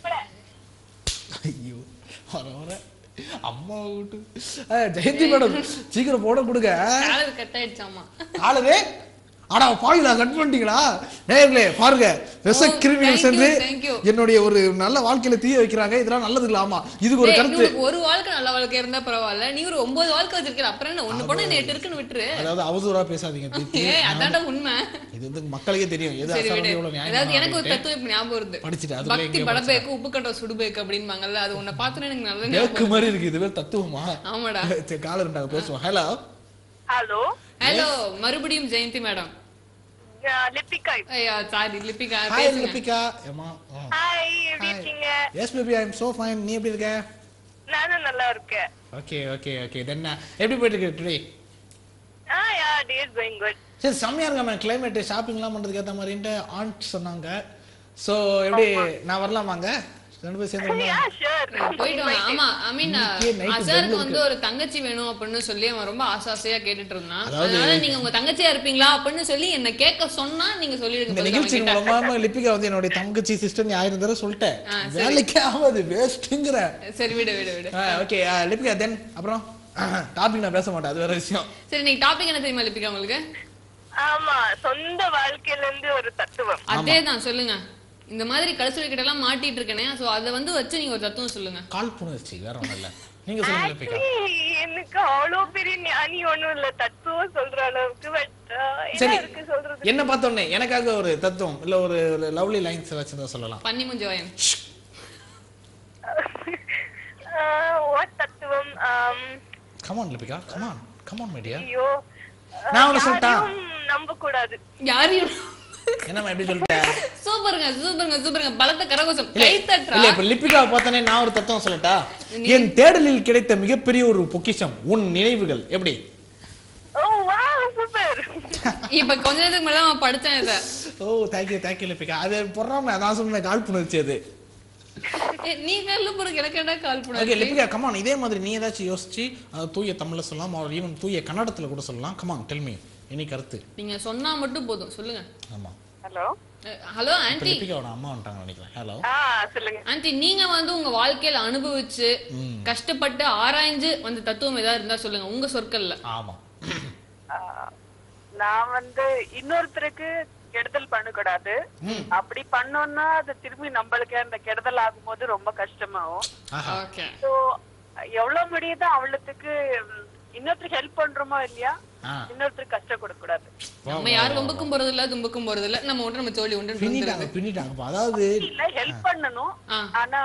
ஐயோ வர வர அம்மா விட்டு ஆ, ஜெயந்தி மேடம் சீக்கிரம் போட கொடுங்க காலர் கட் ஆயிடுச்சாமா ஆளுவே ஆனா பாவிலா கட் பண்ணிட்டீங்களா நேயர்களே பாருங்க விஷ Oh, கிருமிகள் thank சென்று you, thank you. என்னுடைய ஒரு நல்ல வாழ்க்கையில தீய வைக்கிறாங்க இதெல்லாம் நல்லது இல்லாமா இதுக்கு ஒரு டேய், கருத்து உனக்கு ஒரு வாழ்க்கை நல்ல வாழ்க்கை இருந்தா பரவாயில்ல நீ ஒரு ஒன்பது வாழ்க்கை வச்சிருக்க அப்புறம் என்ன ஒண்ணு போனா என்ன எட்டு இருக்குன்னு விட்டுரு அதாவது அவதூறா பேசாதீங்க தீப்தி ஏய் அதான்டா உண்மை இது வந்து மக்களுக்கே தெரியும் எது சரி அசாரம் விடு எவ்வளவு நியாயம் அதாவது எனக்கு ஒரு தத்துவம் இப்ப ஞாபகம் வருது படிச்சுட்டு அதுக்குள்ள பக்தி எங்கேயோ படபேக்கு உப்பு கட்ட சுடுபேக்கு அப்படின்பாங்கல்ல அது உன்னை பார்த்தோன்னே எனக்கு நல்ல ஞாபகம் பேக்கு மாதிரி இருக்கு இதுவே தத்துவமா ஆமாடா சரி காலர் இருந்தாங்க பேசுவோம் ஹலோ ஹலோ ஹலோ மறுபடியும் ஜெயந்தி மேடம் லிபிகா ஐயா சாரி லிபிகா ஹாய் பேசுங்க லிபிகா ஏமா ஹாய் எப்படி இருக்கீங்க yes baby I am so fine நீ எப்படி இருக்க நானும் நல்லா இருக்கேன் ஓகே ஓகே ஓகே தென் எப்படி போயிட்டு இருக்கு டுடே ஆ yeah day is going good சரி செம்மையா இருக்க மேம் கிளைமேட் ஷாப்பிங்லாம் பண்றதுக்கு ஏத்த மாதிரின்ட்டு ஆண்ட் சொன்னாங்க சோ எப்படி நான் வரலாமாங்க ரெண்டு பேரும் சேர்ந்து யா ஷூர் போயிட்டு வாங்க ஆமா ஐ மீன் இன்னைக்கே night அசருக்கு பெங்களூருக்கு. வந்து ஒரு தங்கச்சி வேணும் அப்படின்னு சொல்லி அவன் ரொம்ப ஆசை ஆசையா கேட்டுட்டு இருந்தான் அதாவது- அதனால நீங்க உங்க தங்கச்சியா இருப்பீங்களா அப்படின்னு சொல்லி என்ன கேட்க சொன்னா நீங்க சொல்லிடுங்க இந்த பதில் நிகழ்ச்சி அவன்கிட்ட. மூலமா லிபிகா வந்து என்னுடைய தங்கச்சி சிஸ்டர் ஆயிரம் தடவை சொல்லிட்டேன் ஆ, சரி. வேலைக்கே ஆகாது வேஸ்ட்டுங்கிற சரி விடு விடு விடு ஓகே லிபிகா தென் அப்புறம் டாபிக் நான் பேச மாட்டேன் அது வேற விஷயம் சரி நீங்க டாபிக் என்ன தெரியுமா லிபிகா உங்களுக்கு ஆமா சொந்த வாழ்க்கையில இருந்து ஒரு தத்துவம் அதேதான் சொல்லுங்க இந்த மாதிரி கடைசி கிட்ட எல்லாம் மாட்டிட்டு இருக்கனே சோ அத வந்து வச்சு நீங்க ஒரு தத்துவம் சொல்லுங்க காழ்ப்புணர்ச்சி வேற ஒண்ணும் இல்ல நீங்க சொல்லுங்க லிபிகா Actually, எனக்கு அவ்வளவு பெரிய ஞானி ஒண்ணும் இல்ல தத்துவம் சொல்ற அளவுக்கு பட் என்ன சரி இருக்கு சொல்றது என்ன பார்த்தோன்னே எனக்காக ஒரு தத்துவம் இல்ல ஒரு லவ்லி லைன்ஸ் வச்சிருந்தா சொல்லலாம் பன்னி முஞ்சவாயன் வாட் தத்துவம் ஆம், கமான் லிபிகா கமான் கமான் மீடியா ஐயோ நான் ஒண்ணு சொல்லட்டா? நம்ப கூடாது யாரையும் என்னம்மா எப்படி சொல்லிட்டேன் சூப்பருங்க சூப்பருங்க சூப்பருங்க பலத்த கரகோசம் இல்ல கை தட்டுறா இல்ல இப்ப லிபிகா பார்த்தனே நான் ஒரு தத்துவம் சொல்லட்டா என் தேடலில் கிடைத்த மிகப்பெரிய ஒரு பொக்கிஷம் உன் நினைவுகள் எப்படி ஓ வா சூப்பர் இப்ப கொஞ்ச நேரத்துக்கு முன்னாடி நான் படிச்சேன் இத ஓ தேங்க்யூ தேங்க்யூ லிபிகா அது பொறாம நான் சொன்ன காழ்ப்புணர்ச்சி அது ஏய், நீ கல்ல போறதுக்கு எனக்கு என்ன கால் ஓகே பண்ண லிபிகா கமான் இதே மாதிரி நீ ஏதாச்சும் யோசிச்சு அது தூய தமிழ்ல சொல்லலாம் அவர் ஈவன் தூய கன்னடத்துல கூட சொல்லலாம் கமான் டெல் மீ இனி கருத்து நீங்க சொன்னா மட்டும் போதும் சொல்லுங்க ஆமா ஹலோ ஹலோ இப்ப ஆன்ட்டி லிபிகாவோட அம்மா வந்துட்டாங்க நினைக்கிறேன் ஹலோ ஆ சொல்லுங்க ஆன்ட்டி நீங்க வந்து உங்க வாழ்க்கையில அனுபவிச்சு கஷ்டப்பட்டு ஆராய்ஞ்சு வந்த தத்துவம் ஏதாவது இருந்தா சொல்லுங்க உங்க சொற்கள்ல ஆமா ஆ, நான் வந்து இன்னொருத்தருக்கு கெடுதல் பண்ணக்கூடாது அப்படி பண்ணோம்னா அது திரும்பி நம்மளுக்கு அந்த கெடுதல் ஆகும்போது ரொம்ப கஷ்டமாகும் ஆஹா ஓகே சோ எவ்வளவு முடியுதோ அவ்வளவுக்கு ம், இன்னொருத்தருக்கு ஹெல்ப் பண்றோமோ இல்லையா ஆ. இன்னொருத்தருக்கு கஷ்டம் கொடுக்க கூடாது நம்ம யாரும் ரொம்பக்கும் போறது இல்ல தும்பக்கும் போறது இல்ல நம்ம ஒன்று நம்ம தோழி ஒன்று பின்னிட்டாங்க பின்னிட்டாங்க அதாவது இல்ல ஹெல்ப் பண்ணணும் ஆ. ஆனா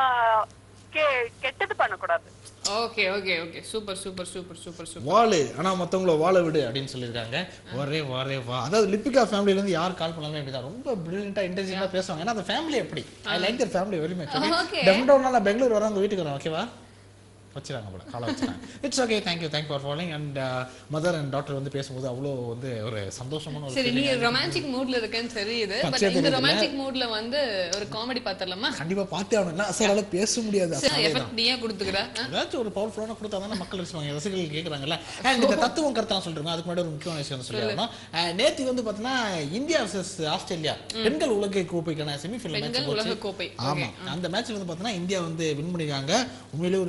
கெ- கெட்டது பண்ணக்கூடாது okay okay okay super super super super super வாழு ஆனா மத்தவங்கள வாழ விடு அப்படின்னு சொல்லியிருக்காங்க ஒரே ஒரே வா அதாவது லிபிகா ஃபேமிலில இருந்து யார் கால் பண்ணாலும் இப்படிதான் ரொம்ப பிரில்லியண்டா இன்டெலிஜென்ட்டா பேசுவாங்க ஏன்னா அந்த ஃபேமிலி எப்படி I like their family very much Okay. டெம் டவுன் நான் பெங்களூர் வரேன் உங்க வீட்டுக்கு வரேன் ஓகேவா வச்சிருக்காங்க போல காலை வச்சிருக்காங்க it's okay thank you thank for following and mother and doctor வந்து பேசும்போது அவ்வளோ வந்து ஒரு சந்தோஷமான ஒரு சரி feeling. நீங்க ரொமான்டிக் மூட்ல இருக்கேன்னு தெரியுது பட் பச்சையா இந்த தெரியுதுல்ல? ரொமான்டிக் மூட்ல வந்து ஒரு காமெடி பாத்திரலாமா கண்டிப்பா பார்த்தே ஆகணும் அசாலால பேச முடியாது அசாலே தான் எஃபெக்ட் நீ ஏன் கொடுத்துக்கிற ஆ? ஏதாச்சும் ஒரு பவர்ஃபுல்லான கொடுத்தா தானே மக்கள் ரசிப்பாங்க ரசிகர்கள் கேட்குறாங்கல்ல அண்ட் இந்த தத்துவம் கருத்து நான் சொல்றேன் அதுக்கு முன்னாடி ஒரு முக்கியமான விஷயம் வந்து சொல்லிடணும் நேற்று வந்து பார்த்தீங்கன்னா இந்தியா vs ஆஸ்திரேலியா பெண்கள் உலக கோப்பைக்கான செமிஃபைனல் பெண்கள் மேட்ச் உலக போச்சு கோப்பை ஆமா அந்த மேட்ச்ல வந்து பார்த்தீங்கன்னா இந்தியா வந்து வின் பண்ணிருக்காங்க உண்மையிலேயே ஒரு மிகப்பெரிய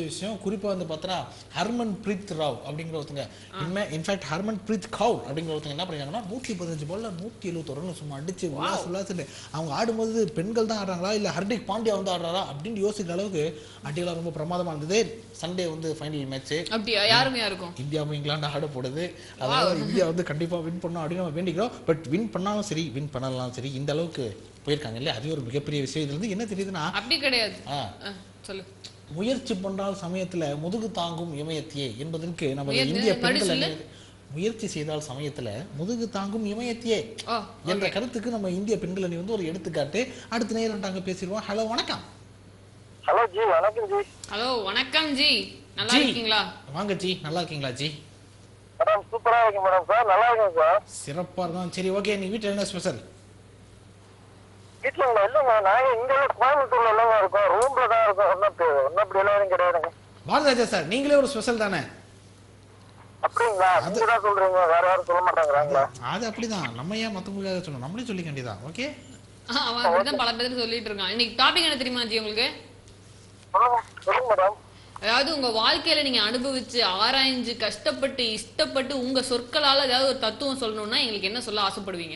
விஷயம் குறிப்பா வந்து பார்த்தா ஹர்மன் பிரீத் ராவ் அப்படிங்கிற ஒருத்தங்க இன்மே இன்ஃபேக்ட் ஹர்மன் பிரீத் கவுர் அப்படிங்கிற ஒருத்தங்க என்ன பண்ணிருக்காங்கன்னா நூற்றி பதினஞ்சு பால்ல நூற்றி எழுபத்தொரு ரன் சும்மா அடிச்சு உல்லாஸ் உல்லாசுன்னு அவங்க ஆடும்போது பெண்கள் தான் ஆடுறாங்களா இல்ல ஹர்திக் பாண்டியா வந்து ஆடுறாரா அப்படின்னு யோசிக்கிற அளவுக்கு அடியெல்லாம் ரொம்ப பிரமாதமா இருந்தது சண்டே வந்து ஃபைனல் மேட்ச் அப்படியா யாருமே யாருக்கும் இந்தியாவும் இங்கிலாந்து ஆட போடுது அதனால இந்தியா வந்து கண்டிப்பா வின் பண்ணும் அப்படின்னு நம்ம வேண்டிக்கிறோம் பட் வின் பண்ணாலும் சரி வின் பண்ணலாம் சரி இந்த அளவுக்கு போயிருக்காங்க இல்லையா அது ஒரு மிகப்பெரிய விஷயம் இதுல இருந்து என்ன தெரியுதுன்னா அப்படி கிடையாது ஆ, ஆ, சொல்லு முயற்சி பண்றால் சமயத்துல முதுகு தாங்கும் இமயத்தியே என்பதற்கு நம்ம முயற்சி- இந்திய மறுபடி பெண்கள் சொல்லு. அணி- முயற்சி செய்தால் சமயத்துல முதுகு தாங்கும் இமயத்தியே ஓ என்ற கருத்துக்கு நம்ம இந்திய பெண்கள் அணி வந்து ஒரு எடுத்துக்காட்டு அடுத்த நேரம் நாங்க பேசிடுவோம் ஹலோ வணக்கம் ஹலோ ஜி வணக்கம் ஜி ஹலோ வணக்கம் ஜி நல்லா ஜி. இருக்கீங்களா வாங்க ஜி நல்லா இருக்கீங்களா ஜி மேடம் சூப்பரா இருக்கு மேடம் சார் நல்லா இருக்கேன் சார் சிறப்பா இருக்கும் சரி ஓகே நீ வீட்டுல என்ன ஸ்பெஷல் வீட்டுல இல்லைங்க நாங்க இங்க கோயம்புத்தூர்ல இல்லைங்க இருக்கோம் ரூம்ல தான் இருக்கோம் ஒன்னும் ஒன்னும் அப்படி எல்லாம் எதுவும் கிடையாதுங்க பாரதாஜா சார் நீங்களே ஒரு ஸ்பெஷல் தானே அப்படிங்களா நீங்க தான் சொல்றீங்க வேற யாரும் சொல்ல மாட்டாங்கிறாங்களா அது அப்படிதான் நம்ம ஏன் மத்தவங்களுக்காக சொல்லணும் நம்மளே சொல்லிக்க வேண்டியதான் ஓகே ஆ, அவன் அப்படிதான் பல பேர் சொல்லிட்டு இருக்கான் இன்னைக்கு டாபிக் என்ன தெரியுமா ஜி உங்களுக்கு சொல்லுங்க சொல்லுங்க மேடம் அதாவது உங்க வாழ்க்கையில நீங்க அனுபவிச்சு ஆராய்ஞ்சு கஷ்டப்பட்டு இஷ்டப்பட்டு உங்க சொற்களால ஏதாவது ஒரு தத்துவம் சொல்லணும்னா எங்களுக்கு என்ன சொல்ல ஆசைப்படுவீங்க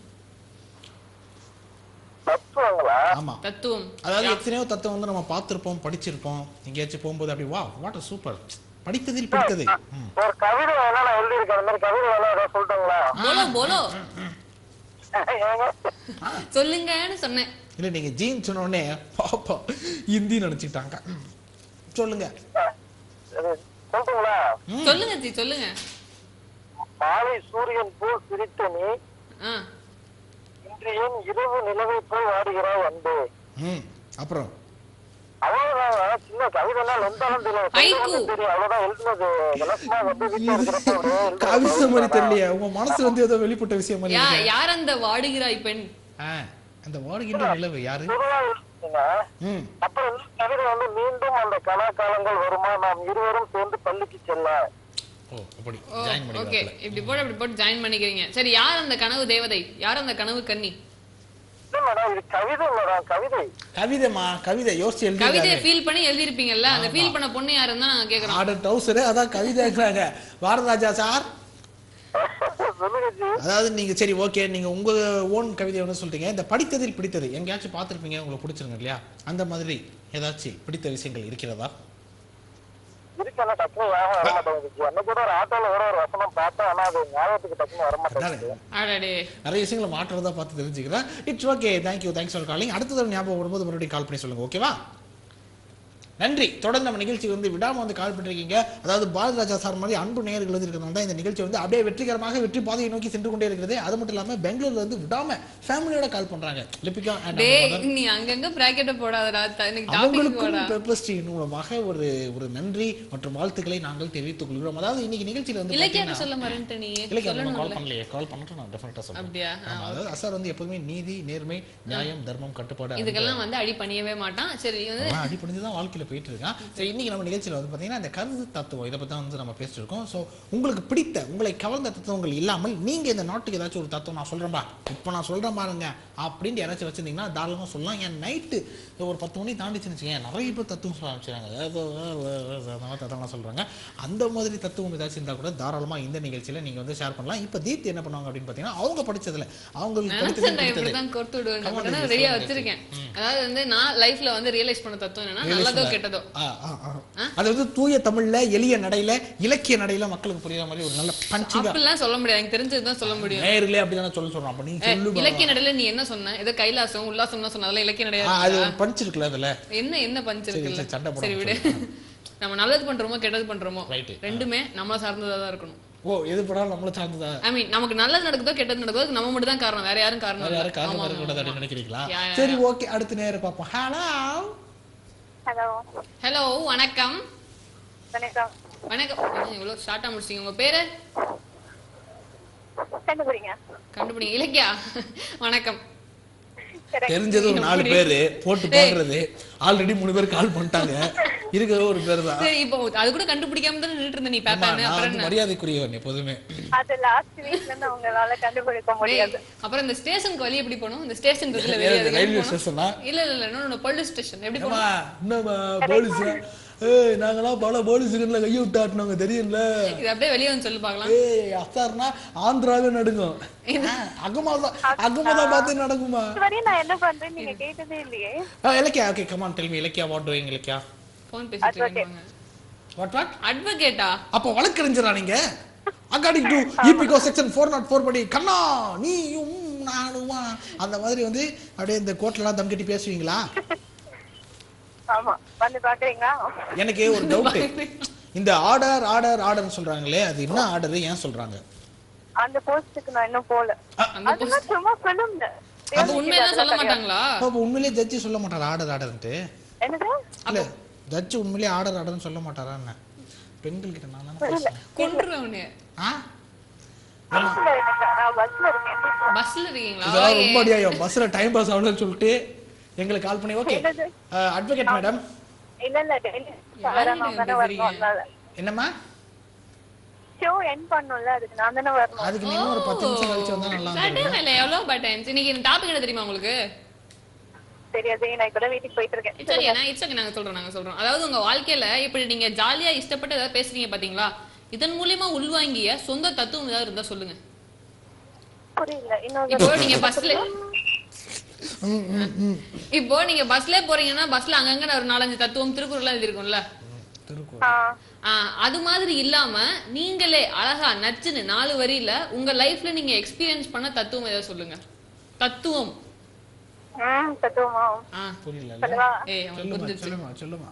தத்துவங்களா ஆமா தத்துவம் அதாவது எத்தனையோ தத்துவம் வந்து நம்ம பார்த்திருப்போம் படிச்சிருப்போம் எங்கேயாச்சும் போகும்போது அப்படி வா வாட் சூப்பர் படித்ததில் பிடித்தது ம். ஒரு கவிதை வேணா நான் எழுதியிருக்கேன் அந்த மாதிரி கவிதை வேணா ஏதாவது சொல்லட்டுங்களா போலோ போலோ ஏங்க சொல்லுங்கன்னு சொன்னேன் இல்ல நீங்க ஜீன் சொன்ன உடனே பாப்பா ஹிந்தி நினைச்சுக்கிட்டாங்க ம். சொல்லுங்க இது சொல்லட்டுங்களா சொல்லுங்க ஜி சொல்லுங்க மாலை சூரியன் போல் சிரித்த நீ ஆ இன்று ஏன் இரவு நிலவை போல் வாடுகிறாய் அன்பு ம் அப்புறம் அவ்வளவுதான் சின்ன கவிதைலாம் லெந்தாலும் தெரியும் ஹைக்கூ. சொல்றதுக்கு தெரியும் அவ்வளவுதான் எழுதுனது இதெல்லாம் சும்மா வந்து வீட்டுல இருக்கிறப்ப அப்படியே எழுதுறது கவிதை மாதிரி அவ்வளவுதான். தெரியலையே உங்க மனசு வந்து ஏதோ வெளிப்பட்ட விஷயம் மாதிரி யா இருக்கு. யார் அந்த வாடுகிறாய் பெண் ஆ, அந்த வாடுகின்ற நிலவு யாரு பொதுவா எழுதுனீங்க. ம் அப்புறம் இன்னும் கவிதை வந்து மீண்டும் அந்த கலாகாலங்கள் வருமா நாம் இருவரும் சேர்ந்து பள்ளிக்கு செல்ல ஓ அப்படி ஓ ஜாயின் ஓகே பண்ணிக்கலாம் இப்படி போட்டு இப்படி போட்டு ஜாயின் பண்ணிக்கிறீங்க சரி யார் அந்த கனவு தேவதை யார் அந்த கனவு கன்னி இல்ல மேடம் இது கவிதை மேடம் கவிதை கவிதைமா கவிதை யோசிச்சு கவிதையை எழுதி ஃபீல் பண்ணி எழுதிருப்பீங்கல்ல அந்த ஃபீல் பண்ண பொண்ணு யாருன்னு தான் நாங்க கேக்குறோம் ஆட டவுசரு அதான் கவிதைங்கிறாங்க பாரதராஜா சார் சொல்லுங்க ஜி அதாவது நீங்க சரி ஓகே நீங்க உங்க ஓன் கவிதை ஒன்று சொல்லிட்டீங்க இந்த படித்ததில் பிடித்தது எங்கேயாச்சும் பார்த்திருப்பீங்க உங்களுக்கு பிடிச்சிருங்க இல்லையா அந்த மாதிரி ஏதாச்சும் பிடித்த விஷயங்கள் இருக்கிறதா இருக்கு ஆனா டக்குனு ஞாபகம் வர மாட்டேங்குது ஜி அன்னைக்கு கூட ஒரு ஆட்டோல கூட ஒரு வசனம் பார்த்தேன் ஆனா அது ஞாபகத்துக்கு டக்குனு வர மாட்டேங்குது அதானே. அடடே நிறைய விஷயங்களை மாற்றுறதா பார்த்து தெரிஞ்சுக்கிறேன் it's okay thank you thanks for calling அடுத்த தடவை ஞாபகம் வரும்போது மறுபடியும் கால் பண்ணி சொல்லுங்க ஓகேவா நன்றி தொடர்ந்து நம்ம நிகழ்ச்சி வந்து விடாம வந்து கால் பண்ணிருக்கீங்க அதாவது பாரதிராஜா சார் மாதிரி அன்பு நேயர்கள் வந்து இருக்கிறதுனால தான் இந்த நிகழ்ச்சி வந்து அப்படியே வெற்றிகரமாக வெற்றி பாதையை நோக்கி சென்று கொண்டே இருக்கிறது அது மட்டும் இல்லாம பெங்களூர்ல வந்து விடாம ஃபேமிலியோட கால் பண்றாங்க லிபிகா and டே அவங்க mother. நீ அங்கங்க பிராக்கெட்ட போடாதடா த- இன்னைக்கு டாபிக் அவங்களுக்கும் போடா பெப்பர் ஸ்டீன் மூலமாக ஒரு ஒரு நன்றி மற்றும் வாழ்த்துக்களை நாங்கள் தெரிவித்துக் கொள்கிறோம் அதாவது இன்னைக்கு நிகழ்ச்சியில வந்து இலக்கியாட்ட பாத்தீங்கன்னா- சொல்ல மறந்துட்ட நீ இலக்கியா நம்ம கால் சொல்லணும்ல பண்ணலையே கால் பண்ணிட்டு நான் டெஃபினட்டா சொல்றேன் அப்படியா ஆ, ஆமா, அதாவது அசார் வந்து எப்போதுமே நீதி நேர்மை நியாயம் தர்மம் கட்டுப்பாடு இதுக்கெல்லாம் வந்து அடி பண்ணியவே மாட்டான் சரி வந்து அவன் அடிப்படைஞ்சு தான் வாழ்க்கையில போயிட்டு இருக்கான் சரி இன்னைக்கு நம்ம நிகழ்ச்சியில வந்து பாத்தீங்கன்னா இந்த கருத்து தத்துவம் இதை பத்தி தான் வந்து நம்ம பேசிட்டு இருக்கோம் ஸோ உங்களுக்கு பிடித்த உங்களை கவர்ந்த தத்துவங்கள் இல்லாமல் நீங்க இந்த நாட்டுக்கு ஏதாச்சும் ஒரு தத்துவம் நான் சொல்றேன்பா இப்போ நான் சொல்றேன் பாருங்க அப்படின்னு யாராச்சும் வச்சிருந்தீங்கன்னா தாராளமா சொல்லலாம் என் நைட்டு ஒரு பத்து மணி தாண்டிச்சுன்னு வச்சுக்கோங்க நிறைய பேர் தத்துவம் சொல்ல ஆரம்பிச்சாங்க அதாவது அந்த மாதிரி தத்துவம்லாம் சொல்றாங்க அந்த மாதிரி தத்துவம் ஏதாச்சும் இருந்தா கூட தாராளமா இந்த நிகழ்ச்சியில நீங்க வந்து ஷேர் பண்ணலாம் இப்போ தீப்தி என்ன பண்ணுவாங்க அப்படின்னு பாத்தீங்கன்னா அவங்க படிச்சதுல அவங்களுக்கு படித்தது நினைச்சேன் பிடித்தது இப்படிதான் கோர்த்து விடுவேன் Come on, அப்படின்னா this is ரெடியா so வச்சிருக்கேன் அதாவது வந்து நான் லைஃப்ல வந்து ரியலைஸ் பண்ண தத்துவம் என்னன்னா நல்லதோ கெட்டதோ ஆ, ஆ, ஆ. அது வந்து தூய தமிழ்ல எளிய நடையில இலக்கிய நடையில மக்களுக்கு புரியுற மாதிரி ஒரு நல்ல பஞ்சிங்கா அப்படிலாம் சொல்ல முடியாது எனக்கு தெரிஞ்சதுதான் சொல்ல முடியும் நேர்களே அப்படிதானே சொல்ல சொல்றோம் அப்ப நீ ஏய், சொல்லு இலக்கிய நடையில நீ என்ன சொன்ன ஏதோ கைலாசம் உல்லாசம் சொன்ன அதெல்லாம் இலக்கிய ஆ, நடையா அது ஒரு பஞ்ச் இருக்குல்ல அதுல என்ன என்ன பஞ்ச் சரி, இருக்குல்ல சரி, சண்டை போடாம சரி விடு நம்ம நல்லது பண்றோமோ கெட்டது பண்றோமோ Right. ரெண்டுமே நம்மள சார்ந்ததா தான் இருக்கணும் ஓ எது படம் நம்மள சார்ந்ததா ஐ மீன் நமக்கு நல்லது நடக்குதோ கெட்டது நடக்குதோ அதுக்கு நம்ம மட்டும் தான் காரணம் வேற யாரும் காரணம் வேற இல்ல. யாரும் காரணமா ஆமா, இருக்கக்கூடாது ஆமா, அப்படின்னு நினைக்கிறீங்களா யா, யா, சரி ஓகே அடுத்த நேரம் பார்ப்போம் ஹலோ ஹலோ ஹலோ வணக்கம் வணக்கம் வணக்கம் என்ன இவ்வளவு ஷார்ட்டா முடிச்சீங்க உங்க பேரு கண்டுபிடிங்க கண்டுபிடிங்க இலக்கியா வணக்கம் தெரிஞ்சது ஒரு நாலு பேரு போட்டு பாக்குறது ஆல்ரெடி மூணு பேர் கால் பண்ணிட்டாங்க இருக்கிறது ஒரு பேர் தான் சரி இப்போ அது கூட கண்டுபிடிக்காம தானே நின்னுட்டு இருந்த நீ ஆமா, பேப்பான்னு நான் அப்புறம் வந்து என்ன மரியாதைக்குரியவன் எப்போதுமே அது லாஸ்ட் வீக்ல இருந்து உங்களால கண்டுபிடிக்க முடியாது டேய், அப்புறம் இந்த ஸ்டேஷனுக்கு வழி எப்படி போகணும் இந்த ஸ்டேஷன் இருக்குல்ல வெளிய அதுக்கு ரயில்வே எப்படி போகணும்? ஸ்டேஷனா இல்ல இல்ல இல்ல இன்னொன்னு போலீஸ் ஸ்டேஷன் எப்படி ஏமா போகணும் என்னம்மா போலீஸ் ஏய் நாங்களாம் பல போலீஸுக்குள்ள கையை விட்டு ஆட்டினவங்க தெரியும்ல இது அப்படியே வெளியே வந்து சொல்லி பார்க்கலாம் ஏய் அசார்னா ஆந்திராவே நடுங்கும் அகமாதா அகமதாபாத்தே நடக்குமா இதுவரையும் நான் என்ன பண்றேன்னு நீங்க கேட்டதே இல்லையே ஆ, Ilakkiya okay come on tell me Ilakkiya what doing Ilakkiya phone பேசிட்டு இருக்காங்க வாட் வாட் அட்வொகேட்டா அப்போ வழக்கறிஞரா நீங்க அக்கார்டிங் டு இபிகோ செக்ஷன் ஃபோர் நாட் ஃபோர் படி கண்ணா நீயும் நானுமா அந்த மாதிரி வந்து அப்படியே இந்த கோர்ட்லலாம் தம் கட்டி பேசுவீங்களா ஆமா வந்து பாக்குறீங்களா எனக்கு ஒரு டவுட் இந்த ஆர்டர் ஆர்டர் ஆர்டர்னு சொல்றாங்களே அது என்ன ஆர்டர் ஏன் சொல்றாங்க அந்த போஸ்டுக்கு நான் இன்னும் போல அந்த அதெல்லாம் சும்மா சொல்லுங்க அது உண்மையெல்லாம் சொல்ல மாட்டாங்களா அப்போ உண்மையிலேயே ஜட்ஜி சொல்ல மாட்டாரா ஆர்டர் ஆர்டர்ன்ட்டு என்னது இல்ல ஜட்ஜி உண்மையிலேயே ஆர்டர் ஆர்டர்னு சொல்ல மாட்டாரா என்ன பெண்கள் கிட்ட நான் தானே பேசுறேன் கொன்றுவனே ஆ பஸ்ல இருக்கேன். நான் பஸ்ல இருக்கேன் பஸ்ல இருக்கீங்களா இதெல்லாம் ரொம்ப அடியாயம் பஸ்ல டைம் பாஸ் ஆகலன்னு சொல்லிட்டு எங்களுக்கு கால் பண்ணி ஓகே என்னது? அட்வொகேட் மேடம் இல்ல இல்ல டெய்லி யாருங்க நான் தானே வரணும் அதனால என்னம்மா ஷோ என் பண்ணும்ல அதுக்கு நான் தானே வரணும் அதுக்கு நீங்க ஒரு பத்து நிமிஷம் கழிச்சு வந்தா நல்லா இருக்கும் சட்டம் இல்ல எவ்வளவு பட்டன்ஸ் இன்னைக்கு இந்த டாபிக் என்ன தெரியுமா உங்களுக்கு தெரியாது நான் இப்பதான் வீட்டுக்கு போயிட்டு இருக்கேன் இட்ஸ் ஓகே நான் இட்ஸ் ஓகே நாங்க சொல்றோம் நாங்க சொல்றோம் அதாவது உங்க வாழ்க்கையில இப்படி நீங்க ஜாலியா இஷ்டப்பட்டு ஏதாவது பேசுறீங்க பாத்தீங்களா இதன் மூலியமா உள்வாங்கிய சொந்த தத்துவம் ஏதாவது இருந்தா சொல்லுங்க புரியல இன்னொரு இப்போ நீங்க பஸ்ல இப்போ நீங்க பஸ்ல போறீங்கன்னா பஸ்ல அங்கங்க ஒரு நாலஞ்சு தத்துவம் திருக்குறள் எழுதி இருக்கும்ல திருக்குறள் ஆ, ஆ, அது மாதிரி இல்லாம நீங்களே அழகா நச்சுன்னு நாலு வரியில உங்க லைஃப்ல நீங்க எக்ஸ்பீரியன்ஸ் பண்ண தத்துவம் ஏதாவது சொல்லுங்க தத்துவம் ம் தத்துவமா ஆ புரியல சொல்லவா ஏய் அவன் சொல்லுமா புரிஞ்சிருச்சு சொல்லுமா சொல்லுமா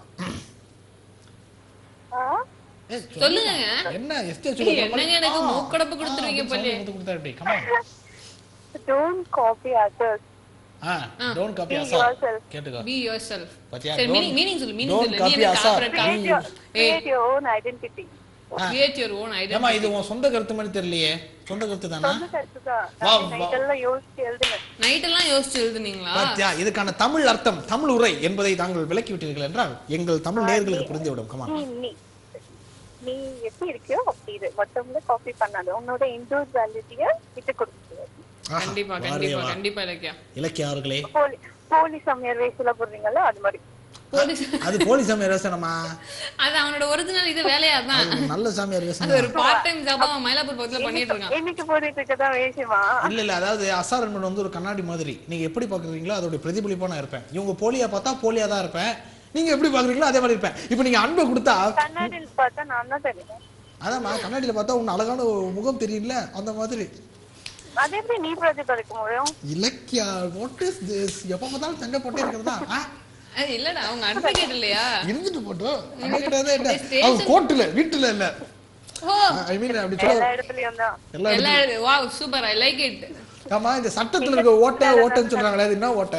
ஆ? ஏய், சொல்லுங்க என்ன எஸ்டே சொல்லுங்க என்னங்க எனக்கு மூக்கடப்பு கொடுத்துருவீங்க போலயே. கொடுத்தா எப்படி கமான் don't copy others ஆ டோன்ட் காப்பி be அசா yourself கேட்டுக்கோ பி யோர் செல்ஃப் பாத்தியா? சரி Don't- மீனிங் மீனிங் சொல்லு மீனிங் don't சொல்லு copy நீ எனக்கு Asar. corporate ஆ? create your, create your own identity create your own ஏமா ஐடென்டிட்டி இது உன் சொந்த கருத்து மாதிரி தெரியலையே சொந்த கருத்து தானா சொந்த கருத்துதான் வா, நான் வா. night எல்லாம் யோசிச்சு எழுதுனேன் நைட் எல்லாம் யோசிச்சு எழுதுனீங்களா பாத்தியா இதுக்கான தமிழ் அர்த்தம் தமிழ் உரை என்பதை தாங்கள் விளக்கி விட்டீர்கள் என்றால் எங்கள் தமிழ் நேயர்களுக்கு புரிந்துவிடும் கமான் நீ நீ நீ எப்படி இருக்கியோ அப்படி இரு மொத்தம்ல காப்பி பண்ணாத உன்னோட இண்டிவிஜுவாலிட்டிய விட்டு கொடுத்துரு கண்டிப்பா கண்டிப்பா கண்டிப்பா இலக்கியா இலக்கிய அவர்களே போலி போலி சமையல் வயசுல போடுறீங்கல்ல அது மாதிரி போலீஸ் அது போலி சாமியார் வேசனமா அது அவனோட ஒரிஜினல் இது வேலையா தான் அது நல்ல சாமியார் அது வேசனம் ஒரு பார்ட் டைம் ஜாபா அவன் மயிலாப்பூர் பக்கத்துல பண்ணிட்டு இருக்கான் என்னைக்கு போட்டுட்டு இருக்கதான் வேஷமா இல்ல இல்ல அதாவது அசார் என்பது வந்து ஒரு கண்ணாடி மாதிரி நீங்க எப்படி பாக்குறீங்களோ அதோட பிரதிபலிப்பா நான் இருப்பேன் இவங்க போலியா பார்த்தா போலியா தான் இருப்பேன் நீங்க எப்படி பாக்குறீங்களோ அதே மாதிரி இருப்பேன் இப்போ நீங்க அன்பை கொடுத்தா கண்ணாடியில் பார்த்தா நான் தான் தெரியும் அதாம்மா கண்ணாடியில பார்த்தா உன் அழகான முகம் தெரியல அந்த மாதிரி அது எப்படி நீ பிரதிபலிக்க முடியும் இலக்கியா வாட் இஸ் திஸ் எப்ப பார்த்தாலும் சண்டை போட்டே இருக்கிறதா ஆ? அது இல்லடா அவங்க அட்வொகேட் இல்லையா இருந்துட்டு போட்டோம் சண்டை கிடையாது என்ன Station- அவங்க கோர்ட்டுல வீட்டுல இல்ல ஓ ஐ மீன் அப்படி சொல்ல எல்லா இடத்துலயும் தான் எல்லா எல்லாம் எழுது wow super I like it ஆமா இந்த சட்டத்துல இருக்க ஓட்டை ஓட்டைன்னு சொல்றாங்களே அது என்ன ஓட்டை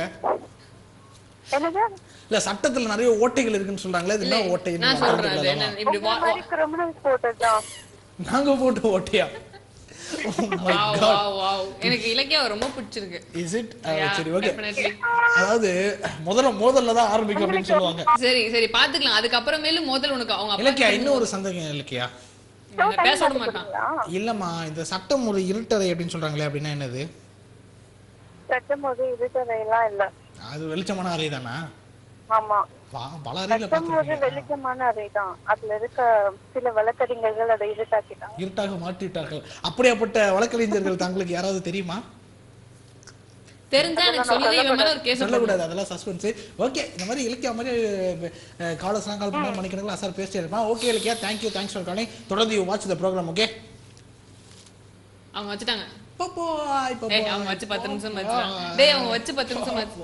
என்னது இல்ல சட்டத்துல நிறைய ஓட்டைகள் இருக்குன்னு சொல்றாங்களே அது என்ன ஓட்டை நான் சொல்றேன் அது என்ன இப்படி உங்களை மாதிரி கிரிமினல்ஸ் போட்டதுதான் நாங்க போட்ட ஓட்டையா வாவ் வாவ் வாவ் எனக்கு இலக்கியா ரொம்ப பிடிச்சிருக்கு இஸ் இட் Yeah, சரி ஓகே definitely. அதாவது முதல்ல மோதல்ல தான் ஆரம்பிக்கும் அப்படின்னு சொல்லுவாங்க சரி சரி பாத்துக்கலாம் அதுக்கப்புறமேலும் முதல் உனக்கு அவங்க அப்பா இலக்கியா இன்னும் ஒரு சந்தேகம் இலக்கியா இவனை பேச விட மாட்டான் இல்லம்மா இந்த சட்டம் ஒரு இருட்டறை அப்படின்னு சொல்றாங்களே அப்படின்னா என்னது கட்டும் போது இருட்டறையெல்லாம் இல்ல அது வெளிச்சமான அறை தானா ஆமா வா- பல அறையில கட்டும் போது பார்த்துருக்கீங்க வெளிச்சமான அறை தான் அதுல இருக்க சில வழக்கறிஞர்கள் அதை இருட்டாக்கிட்டாங்க இருட்டாக மாற்றிவிட்டார்கள் அப்படியாப்பட்ட வழக்கறிஞர்கள் தங்களுக்கு யாராவது தெரியுமா தெரிஞ்சா எனக்கு சொல்லுங்க இவன் மேல ஒரு கேஸ் சொல்லக்கூடாது அதெல்லாம் சஸ்பென்ஸ் ஓகே இந்த மாதிரி இலக்கியா மாதிரி காலர்ஸ்லாம் கால் பண்ணா மணிக்கணக்கில் சார் பேசிட்டே இருப்பான் okay Ilakkiya thank you thanks for calling தொடர்ந்து you watch the program okay அவங்க வச்சுட்டாங்க பாய் ஏய் அவங்க வச்சு பத்து நிமிஷம் வச்சுட்டாங்க டேய் அவங்க வச்சு பத்து நிமிஷம் வச்சு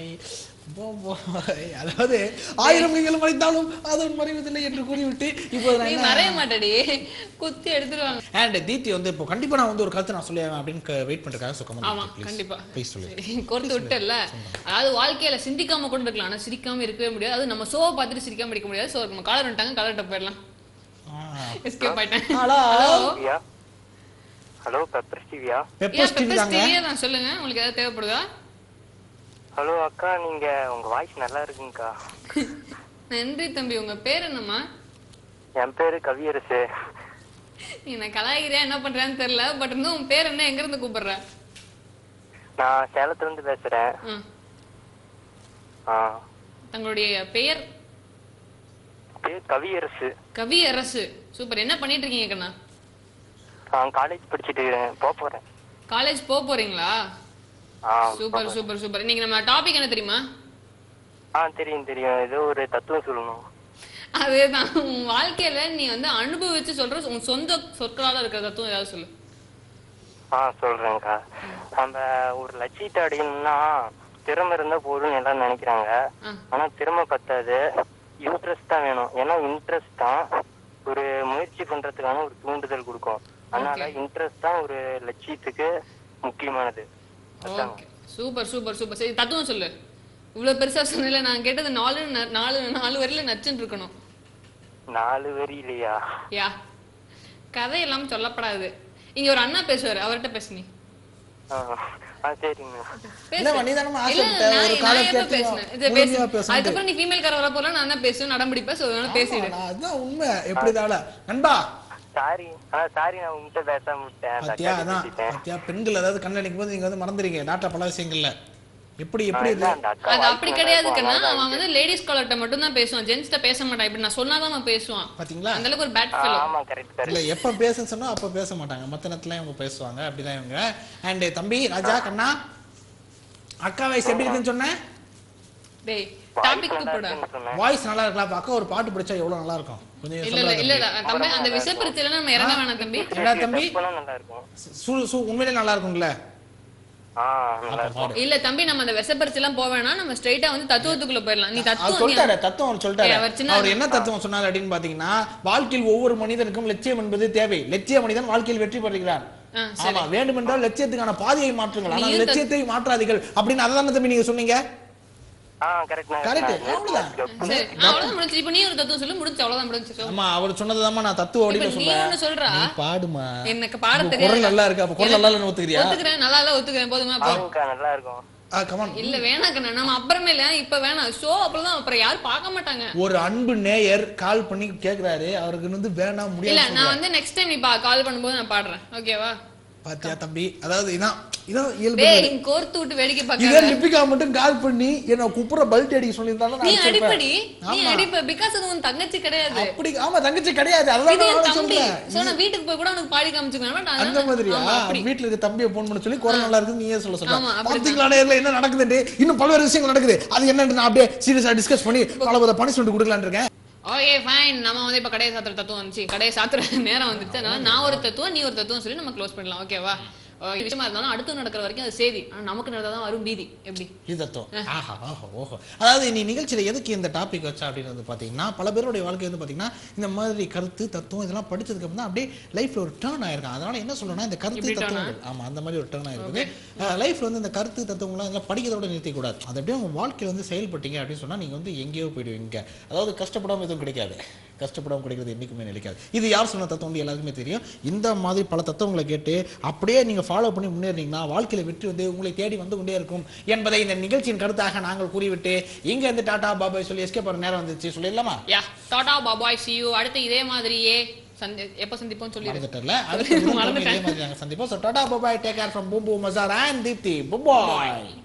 பாய் அதாவது ஆயிரம் நீங்கள் மறைத்தாலும் அதன் மறைவதில்லை என்று கூறிவிட்டு இப்போ நீ மறைய மாட்டடி குத்தி எடுத்துருவாங்க அண்ட் தீப்தி வந்து இப்போ கண்டிப்பா நான் வந்து ஒரு கருத்து நான் சொல்லுவேன் அப்படின்னு வெயிட் பண்ணிருக்காங்க ஸோ ஆமா கண்டிப்பா ப்ளீஸ் சொல்லு சரி, கோர்த்து விட்டல அதாவது வாழ்க்கையில சிந்திக்காம கூட இருக்கலாம் ஆனா சிரிக்காம இருக்கவே முடியாது அது நம்ம ஷோவை பார்த்துட்டு சிரிக்காம இருக்க முடியாது சோ நம்ம காலர் வந்துட்டாங்க காலர்ட்ட போயிடலாம் எஸ்கேப் ஆயிட்டேன் hello Stevia hello Pepper Stevia Pepper ஏன் ஸ்டீவ் பெப்பர் தாங்க ஸ்டீவியா தான் சொல்லுங்க உங்களுக்கு ஏதாவது தேவைப்படுதா ஹலோ அக்கா நீங்க உங்க வாய்ஸ் நல்லா இருக்குங்கக்கா நன்றி தம்பி உங்க பேர் என்னம்மா என் பேரு கவியரசு நீ நான் கலாய்கிறியா என்ன பண்றேன்னு தெரியல பட் இருந்தும் உன் பேர் என்ன எங்க இருந்து கூப்பிடுற நான் சேலத்துல இருந்து பேசுறேன் ஆ, ஆ தங்களுடைய பெயர் பேர் கவியரசு கவி அரசு சூப்பர் என்ன பண்ணிட்டு இருக்கீங்க கண்ணா நான் காலேஜ் படிச்சுட்டு இருக்கேன் போக போறேன் காலேஜ் போக போறீங்களா ஆ சூப்பர் சூப்பர் சூப்பர் இன்னைக்கு நம்ம டாபிக் என்ன தெரியுமா ஆ தெரியும் தெரியும் ஏதோ ஒரு தத்துவம் சொல்லணும் அதேதான் உன் வாழ்க்கையில நீ வந்து அனுபவிச்சு சொல்ற உன் சொந்த சொற்களால இருக்கிற தத்துவம் ஏதாவது சொல்லு ஆ சொல்றேன்க்கா நம்ம ஒரு லட்சியத்தை அடையணும்னா திறமை இருந்தா போதும்னு எல்லாரும் நினைக்கிறாங்க ஆ. ஆனா திறமை பத்தாது இன்ட்ரெஸ்ட் தான் வேணும் ஏன்னா இன்ட்ரெஸ்ட் தான் ஒரு முயற்சி பண்றதுக்கான ஒரு தூண்டுதல் கொடுக்கும் அதனால இன்ட்ரெஸ்ட் தான் ஒரு லட்சியத்துக்கு முக்கியமானது அதான். ஓகே சூப்பர் சூப்பர் சூப்பர் சரி தத்துவம் சொல்லு இவ்வளவு பெருசா சொன்னல நான் கேட்டது நாலு ந- நாலு நாலு வரையில நச்சுன்னு இருக்கணும் நாலு வரி இல்லையா யா கதையெல்லாம் சொல்லப்படாது இங்க ஒரு அண்ணா பேசுவாரு அவர்கிட்ட பேசு நீ ஆ ஆ சரிங்க பேசு. இல்லம்மா, நீ தானம்மா இல்ல, ஆசைப்பட்ட, நான் ஒரு நான் காலை எப்ப கேட்டு பேசுனேன்? இது முழுமையா பேசு. பேசணும்ட்டு. அதுக்கப்புறம் நீ female கார வரப் போல நான் தான் பேசுவேன், நடம் பிடிப்பேன். so அதனால பேசிடு. ஆமா, அதுதான் உண்மை எப்படி இருந்தாலும் நண்பா சாரி ஆ சாரி நான் உங்ககிட்ட பேசாம விட்டேன் அந்த பாத்தியா அக்கா அதான் பேசிட்டேன் பாத்தியா பெண்கள் அதாவது கண்ணடிக்கும் போது நீங்க வந்து மறந்துறீங்க டாட்டா பல விஷயங்கள்ல எப்படி எப்படி இது அதான் அந்த அக்கா அது அப்படி வாழ்க்கை கிடையாது நல்லா கண்ணா. இருக்கும். அவன் வந்து ladies caller-ட்ட மட்டும் தான் பேசுவான். gents ட்ட பேச மாட்டான். இப்படி நான் சொன்னாதான் அவன் பேசுவான். பாத்தீங்களா அந்த அளவுக்கு ஒரு bad ஆ, fellow. ஆமா கரெக்ட் இல்ல கரெக்ட் எப்ப பேச சொன்னா அப்ப பேச மாட்டாங்க மத்த நேரத்துல இவங்க பேசுவாங்க அப்படிதான் இவங்க அண்ட் தம்பி ராஜா கண்ணா அக்கா வயசு எப்படி இருக்குன்னு சொன்னேன் டேய், topic க்கு போடா. சொன்னேன் வாய்ஸ் நல்லா இருக்கலாம் அப்ப அக்கா ஒரு பாட்டு பிடிச்சா எவ்வளவு நல்லா இருக்கும் கொஞ்சம் இல்ல, இல்ல, இல்ல, சொல்லுங்க இல்ல, தம்பி, அந்த விஷப்பிரிச்சில நம்ம இறங்க வேணாம் தம்பி. என்னடா தம்பி Test பண்ணா நல்லா இருக்கும் சு சு உண்மையிலே நல்லா இருக்கும்ல ஆ நல்லா இருக்கும் இல்ல தம்பி நம்ம அந்த விஷப்பரிச்சு எல்லாம் போக வேணாம் நம்ம ஸ்ட்ரைட்டா வந்து தத்துவத்துக்குள்ள போயிடலாம் நீ அவர் தத்துவம் சொல்லிட்டாரு தத்துவம் அவர் சொல்லிட்டாரு ஏய், அவர் சின்ன- அவர் என்ன தத்துவம் சொன்னார் அப்படின்னு பாத்தீங்கன்னா வாழ்க்கையில் ஒவ்வொரு மனிதனுக்கும் லட்சியம் என்பது தேவை லட்சிய மனிதன் வாழ்க்கையில் வெற்றி பெறுகிறார் ஆ, ஆமா வேண்டுமென்றால் லட்சியத்துக்கான பாதையை மாற்றுங்கள் ஆனால் நீயும் தத்- லட்சியத்தை மாற்றாதீர்கள் அப்படின்னு அதை தானே தம்பி நீங்க சொன்னீங்க ஆ கரெக்ட் கரெக்ட் அவ்வளவுதான் சரி ஆ, அவ்வளவுதான் முடிஞ்சு இப்ப நீ ஒரு தத்துவம் சொல்லு முடிஞ்சு அவ்வளவுதான் முடிஞ்சு சொல்லு. ஆமா அவர் சொன்னதுதாம்மா நான் தத்துவ வடியில இப்ப நீ சொல்றேன் ஒண்ணு சொல்றா நீ பாடுமா எனக்கு பாட உன் தெரியாது குரல் நல்லா இருக்கு அப்ப குரல் நல்லா இல்லைன்னு ஒத்துக்கிறியா ஒத்துக்கிறேன் நல்லா இல்ல ஒத்துக்கிறேன் போதுமா போ ஆமாக்கா நல்லா இருக்கும் ஆ கமான் இல்ல வேணாம் கண்ணா நம்ம அப்புறமே இல்ல இப்ப வேணாம் ஷோ அப்புறம் அப்புறம் யாரும் பார்க்க மாட்டாங்க ஒரு அன்பு நேயர் கால் பண்ணி கேக்குறாரு அவருக்கு வந்து வேணாம் இல்ல முடியாது நான் வந்து நெக்ஸ்ட் டைம் நீ பா கால் பண்ணும்போது நான் பாடுறேன் ஓகேவா பாத்தியா தம்பி அதாவது இதான் இதான் இயல்பு டேய் கோர்த்து விட்டு வேடிக்கை இதே பார்க்காத லிபிகா மட்டும் கால் பண்ணி என்ன குப்புற பல்ட் அடிக்க சொல்லியிருந்தாலும் நான் நீ அடிச்சிருப்பேன். அடிப்படி நீ ஆமா. அடிப்ப பிகாஸ் அது உன் தங்கச்சி கிடையாது அப்படி ஆமா தங்கச்சி கிடையாது அதுதான் இது என் நான் தம்பி சொல்றேன் சோ நான் வீட்டுக்கு போய் கூட உனக்கு பாடி காமிச்சுக்கணும் but அந்த அதனால- மாதிரியா ஆமா, அப்படி வீட்டுல இருக்க தம்பியை போன் பண்ண சொல்லி குரல் நல்லா இருக்கு நீயே சொல்ல சொல்ற ஆமா, அப்படிதான். பாத்தீங்களா நேர்ல என்ன நடக்குதுன்னு இன்னும் பல்வேறு விஷயங்கள் நடக்குது அது என்னன்னு நான் அப்படியே சீரியஸா டிஸ்கஸ் பண்ணி பல பல பனிஷ்மெண்ட் கொடுக்கலாம்னு இருக்கேன் ஓகே ஃபைன் நம்ம வந்து இப்ப கடையை சாத்துற தத்துவம் வந்துச்சு கடையை சாத்துற நேரம் வந்துச்சு அதனால நான் ஒரு தத்துவம் நீ ஒரு தத்துவம் சொல்லி நம்ம க்ளோஸ் பண்ணலாம் ஓகேவா ஓகே, விஷயமா இருந்தாலும் அடுத்து நடக்கிற வரைக்கும் அது செய்தி ஆனா நமக்கு நடந்தாதான் வரும் பீதி எப்படி இது தத்துவம் ஆஹா ஆஹா ஓஹோ அதாவது நீ நிகழ்ச்சியில எதுக்கு இந்த டாபிக் வச்சா அப்படின்னு வந்து பாத்தீங்கன்னா பல பேருடைய வாழ்க்கை வந்து பாத்தீங்கன்னா இந்த மாதிரி கருத்து தத்துவம் இதெல்லாம் படிச்சதுக்கு அப்புறம் தான் அப்படியே லைஃப்ல ஒரு டேர்ன் ஆயிருக்கும் அதனால என்ன சொல்றேன்னா இந்த கருத்து இப்படி turn தத்துவங்கள் ஆமா அந்த மாதிரி ஒரு டேர்ன் ஆயிருக்குது லைஃப்ல வந்து இந்த கருத்து தத்துவங்களாம் இதெல்லாம் படிக்கிறதோட நிறுத்திக் கூடாது அது அப்படியே உங்க வாழ்க்கையில வந்து செயல்பட்டீங்க அப்படின்னு சொன்னா நீங்க வந்து எங்கேயோ போயிடுவீங்க அதாவது கஷ்டப்படாம எதுவும் கிடைக்காது கஷ்டப்படாம கிடைக்கிறது என்னைக்குமே நிலைக்காது இது யார் சொன்ன தத்துவம் வந்து எல்லாருக்குமே தெரியும் இந்த மாதிரி பல தத்துவங்களை கேட்டு அப்படியே நீங்க ஃபாலோ பண்ணி முன்னேறினீங்கன்னா வாழ்க்கையில வெற்றி வந்து உங்களை தேடி வந்து கொண்டே இருக்கும் என்பதை இந்த நிகழ்ச்சியின் கருத்தாக நாங்கள் கூறிவிட்டு இங்க இருந்து டாடா பாபாய் சொல்லி எஸ்கே போற நேரம் வந்துச்சு சொல்லிடலாமா yeah tata bye bye see you அடுத்து இதே மாதிரியே சந்தி எப்ப சந்திப்போம் சொல்லிடு மறந்துட்டல அடுத்த புதன்கிழமை இதே மாதிரி நாங்கள் சந்திப்போம் so tata bye bye take care from பூம்பு மசார் அண்ட் தீப்தி பாய்